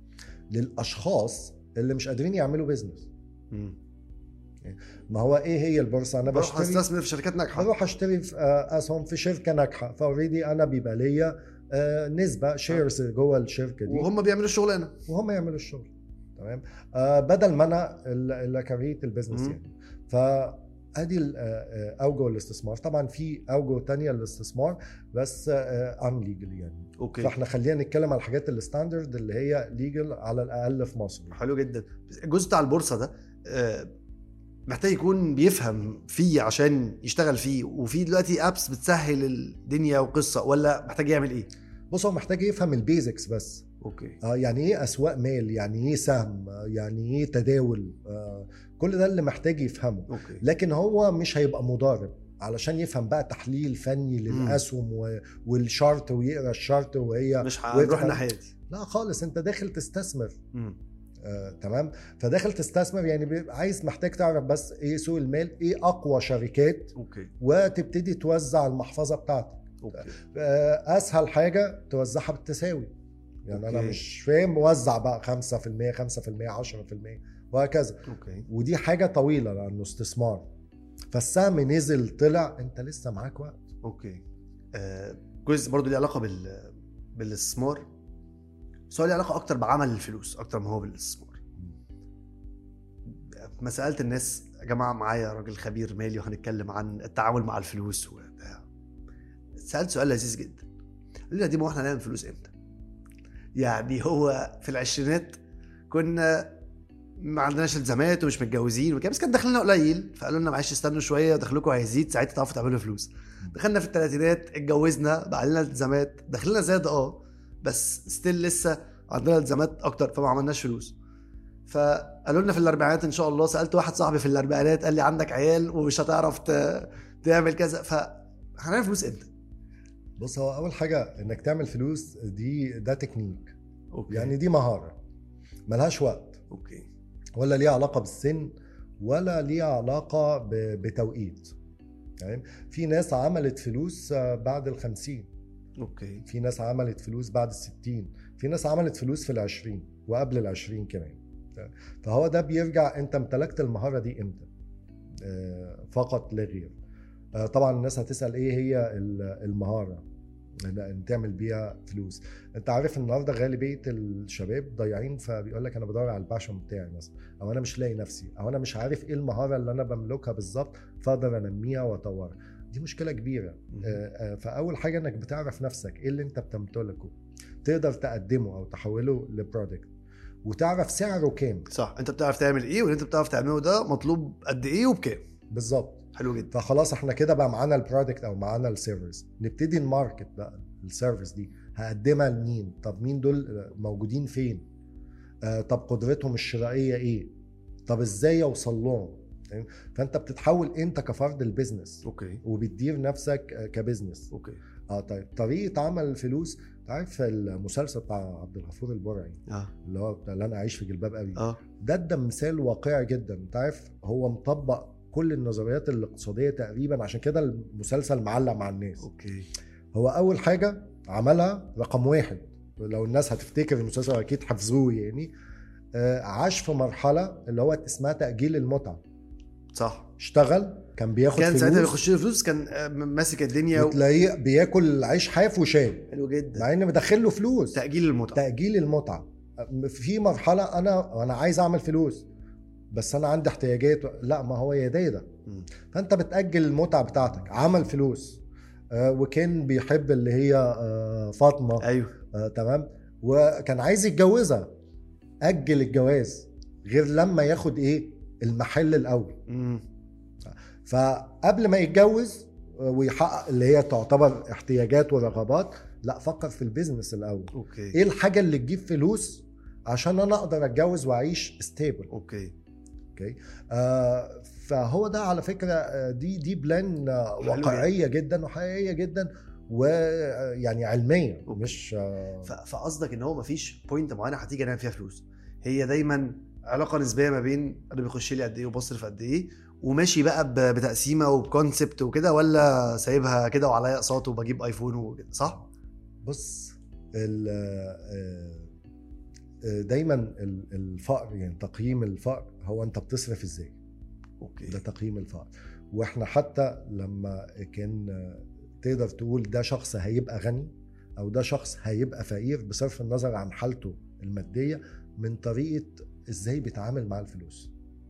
للاشخاص اللي مش قادرين يعملوا بيزنس مم. ما هو ايه هي البورصه انا بروح بشتري استثمر في شركات ناجحه بروح اشتري في آه، اسهم في شركه ناجحه فاوريدي انا بيبقى ليا آه نسبه شيرز جوه الشركه دي وهم بيعملوا الشغلانه وهم يعملوا الشغل تمام آه بدل ما انا اللي كريت البيزنس مم. يعني فادي ال- آه، آه، اوجه الاستثمار طبعا في اوجه تانية للاستثمار بس ان ليجل يعني اوكي فاحنا خلينا نتكلم على الحاجات الستاندرد اللي هي ليجل على الاقل في مصر حلو جدا الجزء بتاع البورصه ده آه، محتاج يكون بيفهم فيه عشان يشتغل فيه وفي دلوقتي ابس بتسهل الدنيا وقصه ولا محتاج يعمل ايه بص هو محتاج يفهم البيزكس بس اوكي اه يعني ايه اسواق مال يعني ايه سهم آه، يعني ايه تداول آه كل ده اللي محتاج يفهمه اوكي لكن هو مش هيبقى مضارب علشان يفهم بقى تحليل فني للاسهم و- والشارت ويقرا الشارت وهي مش هنروح ويفهم. الناحيه دي لا خالص انت داخل تستثمر مم. آه، تمام فداخل تستثمر يعني بيبقى عايز محتاج تعرف بس ايه سوق المال ايه اقوى شركات اوكي وتبتدي توزع المحفظه بتاعتك اوكي آه، اسهل حاجه توزعها بالتساوي يعني انا أوكي. مش فاهم وزع بقى 5% 5% 10% وهكذا اوكي ودي حاجه طويله لانه استثمار فالسهم نزل طلع انت لسه معاك وقت اوكي آه، جزء برضو ليه علاقه بال بالاستثمار بس هو ليه علاقه اكتر بعمل الفلوس اكتر ما هو بالاستثمار ما سالت الناس يا جماعه معايا راجل خبير مالي وهنتكلم عن التعامل مع الفلوس وبتاع سالت سؤال لذيذ جدا قال لي دي ما هو احنا هنعمل فلوس امتى يعني هو في العشرينات كنا ما عندناش التزامات ومش متجوزين وكده بس كان دخلنا قليل فقالوا لنا معلش استنوا شويه دخلكم هيزيد ساعتها تعرفوا تعملوا فلوس دخلنا في الثلاثينات اتجوزنا بقى لنا التزامات دخلنا زاد اه بس ستيل لسه عندنا التزامات اكتر فما عملناش فلوس فقالوا لنا في الاربعينات ان شاء الله سالت واحد صاحبي في الاربعينات قال لي عندك عيال ومش هتعرف ت- تعمل كذا ف هنعمل فلوس امتى؟ بص هو اول حاجه انك تعمل فلوس دي ده تكنيك اوكي يعني دي مهاره ملهاش وقت اوكي ولا ليها علاقه بالسن ولا ليها علاقه ب- بتوقيت تمام في ناس عملت فلوس آه، بعد الخمسين اوكي في ناس عملت فلوس بعد الستين في ناس عملت فلوس في العشرين وقبل العشرين كمان فهو ده بيرجع انت امتلكت المهارة دي امتى آه، فقط لا غير آه، طبعا الناس هتسأل ايه هي ال- المهارة اللي تعمل بيها فلوس انت عارف النهارده غالبيه الشباب ضايعين فبيقول لك انا بدور على الباشن بتاعي مثلا او انا مش لاقي نفسي او انا مش عارف ايه المهاره اللي انا بملكها بالظبط فاقدر انميها واطورها دي مشكله كبيره آه، آه، فاول حاجه انك بتعرف نفسك ايه اللي انت بتمتلكه تقدر تقدمه او تحوله لبرودكت وتعرف سعره كام صح انت بتعرف تعمل ايه واللي انت بتعرف تعمله ده مطلوب قد ايه وبكام بالظبط حلو جدا فخلاص احنا كده بقى معانا البرودكت او معانا السيرفيس نبتدي نماركت بقى السيرفيس دي هقدمها لمين طب مين دول موجودين فين آه طب قدرتهم الشرائيه ايه طب ازاي اوصل لهم فاهم؟ فانت بتتحول انت كفرد البيزنس اوكي وبتدير نفسك آه، كبزنس اوكي اه طيب طريقه عمل الفلوس انت عارف المسلسل بتاع عبد الغفور البرعي اه اللي هو بتاع اللي انا عايش في جلباب ابي اه ده ده مثال واقعي جدا انت عارف هو مطبق كل النظريات الاقتصاديه تقريبا عشان كده المسلسل معلق مع الناس اوكي هو اول حاجه عملها رقم واحد لو الناس هتفتكر المسلسل اكيد حفظوه يعني آه، عاش في مرحله اللي هو اسمها تاجيل المتعه صح اشتغل كان بياخد كان ساعتها فلوس بيخش له فلوس كان آه، ماسك الدنيا و... وتلاقيه بياكل عيش حاف وشاي حلو جدا مع ان مدخل له فلوس تاجيل المتعه تاجيل المتعه في مرحله انا انا عايز اعمل فلوس بس انا عندي احتياجات لا ما هو يا ده يا ده مم. فانت بتاجل المتعه بتاعتك عمل فلوس آه، وكان بيحب اللي هي آه، فاطمه ايوه آه، تمام وكان عايز يتجوزها اجل الجواز غير لما ياخد ايه المحل الاول مم. فقبل ما يتجوز آه، ويحقق اللي هي تعتبر احتياجات ورغبات لا فكر في البيزنس الاول اوكي ايه الحاجه اللي تجيب فلوس عشان انا اقدر اتجوز واعيش ستيبل اوكي اوكي آه فهو ده على فكره آه، دي دي بلان آه، حلو واقعيه جدا وحقيقيه جدا ويعني علميه أوكي. مش آه ف- فقصدك ان هو مفيش بوينت معينه هتيجي انام فيها فلوس هي دايما علاقه نسبيه ما بين انا بيخش لي قد ايه وبصرف قد ايه وماشي بقى ب- بتقسيمه وبكونسبت وكده ولا سايبها كده وعليا اقساط وبجيب ايفون وكده صح؟ بص ال- آه، آه، دايما ال- الفقر يعني تقييم الفقر هو انت بتصرف ازاي اوكي ده تقييم الفقر واحنا حتى لما كان آه، تقدر تقول ده شخص هيبقى غني او ده شخص هيبقى فقير بصرف النظر عن حالته الماديه من طريقه ازاي بيتعامل مع الفلوس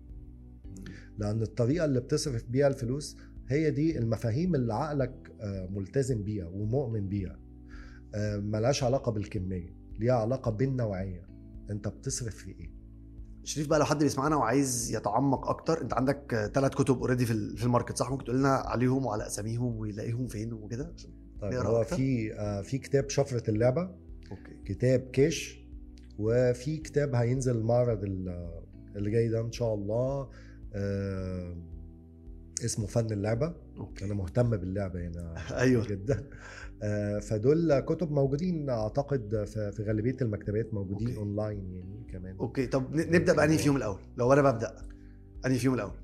لان الطريقه اللي بتصرف بيها الفلوس هي دي المفاهيم اللي عقلك آه، ملتزم بيها ومؤمن بيها آه، ملهاش علاقه بالكميه ليها علاقه بالنوعيه انت بتصرف في ايه شريف بقى لو حد بيسمعنا وعايز يتعمق اكتر انت عندك ثلاث كتب اوريدي في في الماركت صح ممكن تقول لنا عليهم وعلى اساميهم ويلاقيهم فين وكده طيب نقرا هو أكتر؟ في آه، في كتاب شفره اللعبه اوكي كتاب كاش وفي كتاب هينزل المعرض ال- اللي جاي ده ان شاء الله آه، اسمه فن اللعبه اوكي انا مهتم باللعبه هنا ايوه جدا آه، فدول كتب موجودين اعتقد في في غالبيه المكتبات موجودين أوكي. اونلاين يعني كمان اوكي طب ن- نبدا بانهي فيهم الاول لو انا ببدا انهي فيهم الاول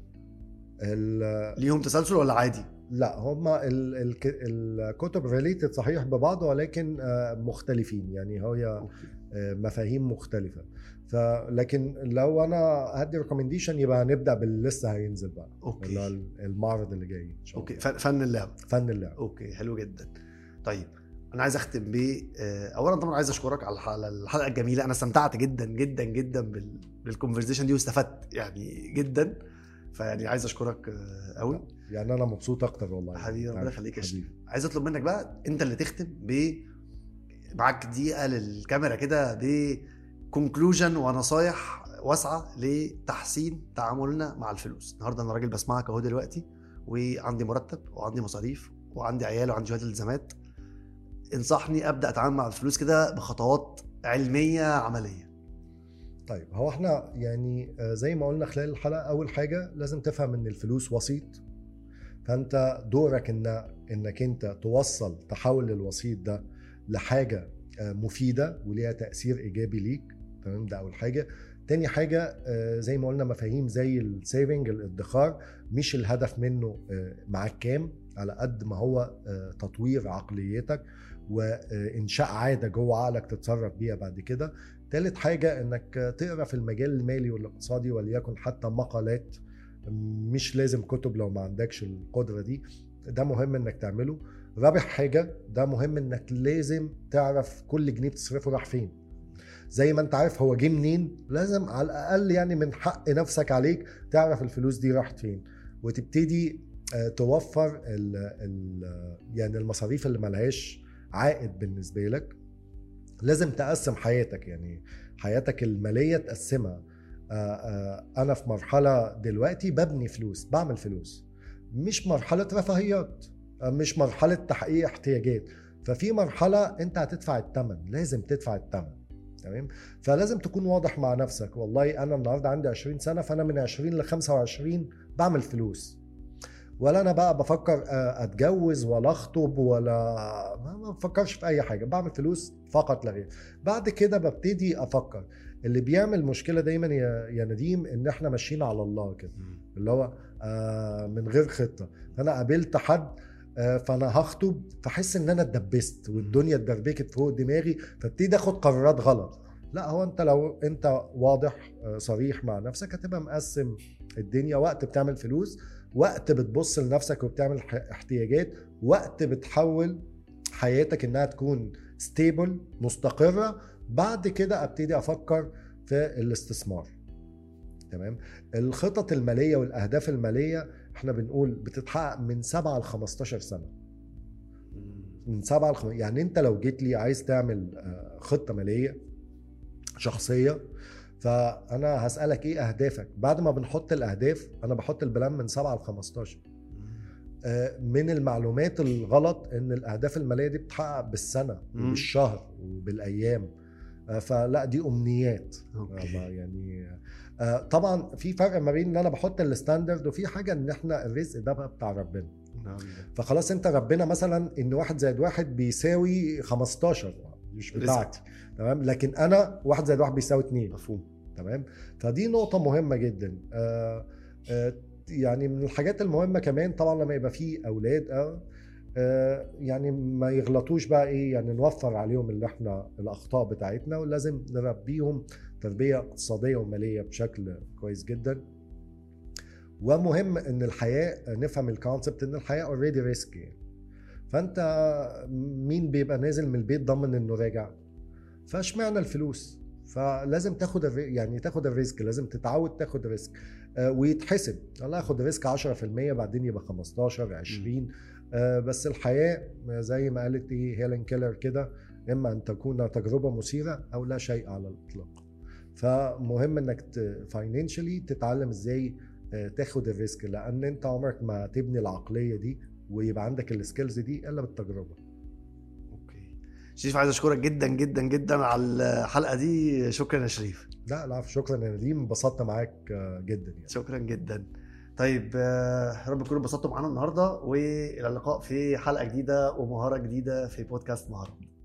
ال- ليهم تسلسل ولا عادي لا هما ال- الك- الكتب ريليتد صحيح ببعض ولكن آه، مختلفين يعني هي اوكي آه، مفاهيم مختلفه فلكن لو انا هدي ريكومنديشن يبقى هنبدا باللي لسه هينزل بقى اللي هو اوكي المعرض اللي جاي ان شاء اوكي الله فن- فن اللعب فن اللعب اوكي حلو جدا طيب انا عايز اختم ب آه، اولا طبعا عايز اشكرك على الح- على الحلقه الجميله انا استمتعت جدا جدا جدا بال... بالكونفرزيشن دي واستفدت يعني جدا فيعني عايز اشكرك آه، قوي يعني انا مبسوط اكتر والله حبيبي ربنا عارف، يخليك يا حبيبي. شريف عايز اطلب منك بقى انت اللي تختم ب معاك دقيقه للكاميرا كده ب كونكلوجن ونصايح واسعه لتحسين تعاملنا مع الفلوس النهارده انا راجل بسمعك اهو دلوقتي وعندي مرتب وعندي مصاريف وعندي عيال وعندي شويه التزامات انصحني ابدا اتعامل مع الفلوس كده بخطوات علميه عمليه طيب هو احنا يعني آه، زي ما قلنا خلال الحلقه اول حاجه لازم تفهم ان الفلوس وسيط فانت دورك ان انك انت توصل تحول الوسيط ده لحاجه آه، مفيده وليها تاثير ايجابي ليك تمام ده اول حاجه تاني حاجه آه، زي ما قلنا مفاهيم زي السيفنج الادخار مش الهدف منه آه، معاك كام على قد ما هو آه، تطوير عقليتك وانشاء عاده جوه عقلك تتصرف بيها بعد كده تالت حاجة انك تقرا في المجال المالي والاقتصادي وليكن حتى مقالات مش لازم كتب لو ما عندكش القدرة دي ده مهم انك تعمله رابع حاجة ده مهم انك لازم تعرف كل جنيه بتصرفه راح فين زي ما انت عارف هو جه منين لازم على الاقل يعني من حق نفسك عليك تعرف الفلوس دي راحت فين وتبتدي آه، توفر ال ال يعني المصاريف اللي ملهاش عائد بالنسبة لك لازم تقسم حياتك يعني حياتك الماليه تقسمها آه، آه، انا في مرحله دلوقتي ببني فلوس بعمل فلوس مش مرحله رفاهيات آه، مش مرحله تحقيق احتياجات ففي مرحله انت هتدفع الثمن لازم تدفع الثمن تمام فلازم تكون واضح مع نفسك والله انا النهارده عندي 20 سنه فانا من 20 ل 25 بعمل فلوس ولا انا بقى بفكر آه، اتجوز ولا اخطب ولا ما ما بفكرش في اي حاجه بعمل فلوس فقط لا غير بعد كده ببتدي افكر اللي بيعمل مشكله دايما يا يا نديم ان احنا ماشيين على الله كده اللي هو آه من غير خطه فانا قابلت حد آه فانا هخطب فحس ان انا اتدبست والدنيا اتدربكت فوق دماغي فابتدي اخد قرارات غلط لا هو انت لو انت واضح آه، صريح مع نفسك هتبقى مقسم الدنيا وقت بتعمل فلوس وقت بتبص لنفسك وبتعمل ح- احتياجات وقت بتحول حياتك انها تكون ستيبل مستقره بعد كده ابتدي افكر في الاستثمار تمام الخطط الماليه والاهداف الماليه احنا بنقول بتتحقق من 7 ل 15 سنه من 7 ل 15 يعني انت لو جيت لي عايز تعمل آه، خطه ماليه شخصيه فانا هسالك ايه اهدافك بعد ما بنحط الاهداف انا بحط البلان من 7 ل 15 آه، من المعلومات الغلط ان الاهداف الماليه دي بتتحقق بالسنه مم. وبالشهر وبالايام آه، فلا دي امنيات آه، ما اوكي يعني آه، طبعا في فرق ما بين ان انا بحط الستاندرد وفي حاجه ان احنا الرزق ده بقى بتاع ربنا نعم. فخلاص انت ربنا مثلا ان واحد زائد واحد بيساوي 15 مش رزق. بتاعتي تمام لكن انا واحد زائد واحد بيساوي اتنين مفهوم تمام فدي نقطة مهمة جدا آه آه يعني من الحاجات المهمة كمان طبعا لما يبقى فيه أولاد آه آه يعني ما يغلطوش بقى ايه يعني نوفر عليهم اللي احنا الاخطاء بتاعتنا ولازم نربيهم تربيه اقتصاديه وماليه بشكل كويس جدا ومهم ان الحياه نفهم الكونسبت ان الحياه اوريدي ريسك يعني فانت مين بيبقى نازل من البيت ضامن انه راجع فاشمعنى الفلوس فلازم تاخد الري... يعني تاخد الريسك لازم تتعود تاخد ريسك آه ويتحسب والله اخد ريسك 10% بعدين يبقى 15 20 آه بس الحياه زي ما قالت ايه هيلين كيلر كده اما ان تكون تجربه مثيره او لا شيء على الاطلاق فمهم انك فاينانشالي تتعلم ازاي آه، تاخد الريسك لان انت عمرك ما تبني العقليه دي ويبقى عندك السكيلز دي الا بالتجربه اوكي شريف عايز اشكرك جدا جدا جدا على الحلقه دي شكرا يا شريف لا لا شكرا يا نديم انبسطت معاك آه، جدا يعني شكرا جدا طيب آه، يا رب تكونوا انبسطتوا معانا النهارده والى اللقاء في حلقه جديده ومهاره جديده في بودكاست مهاره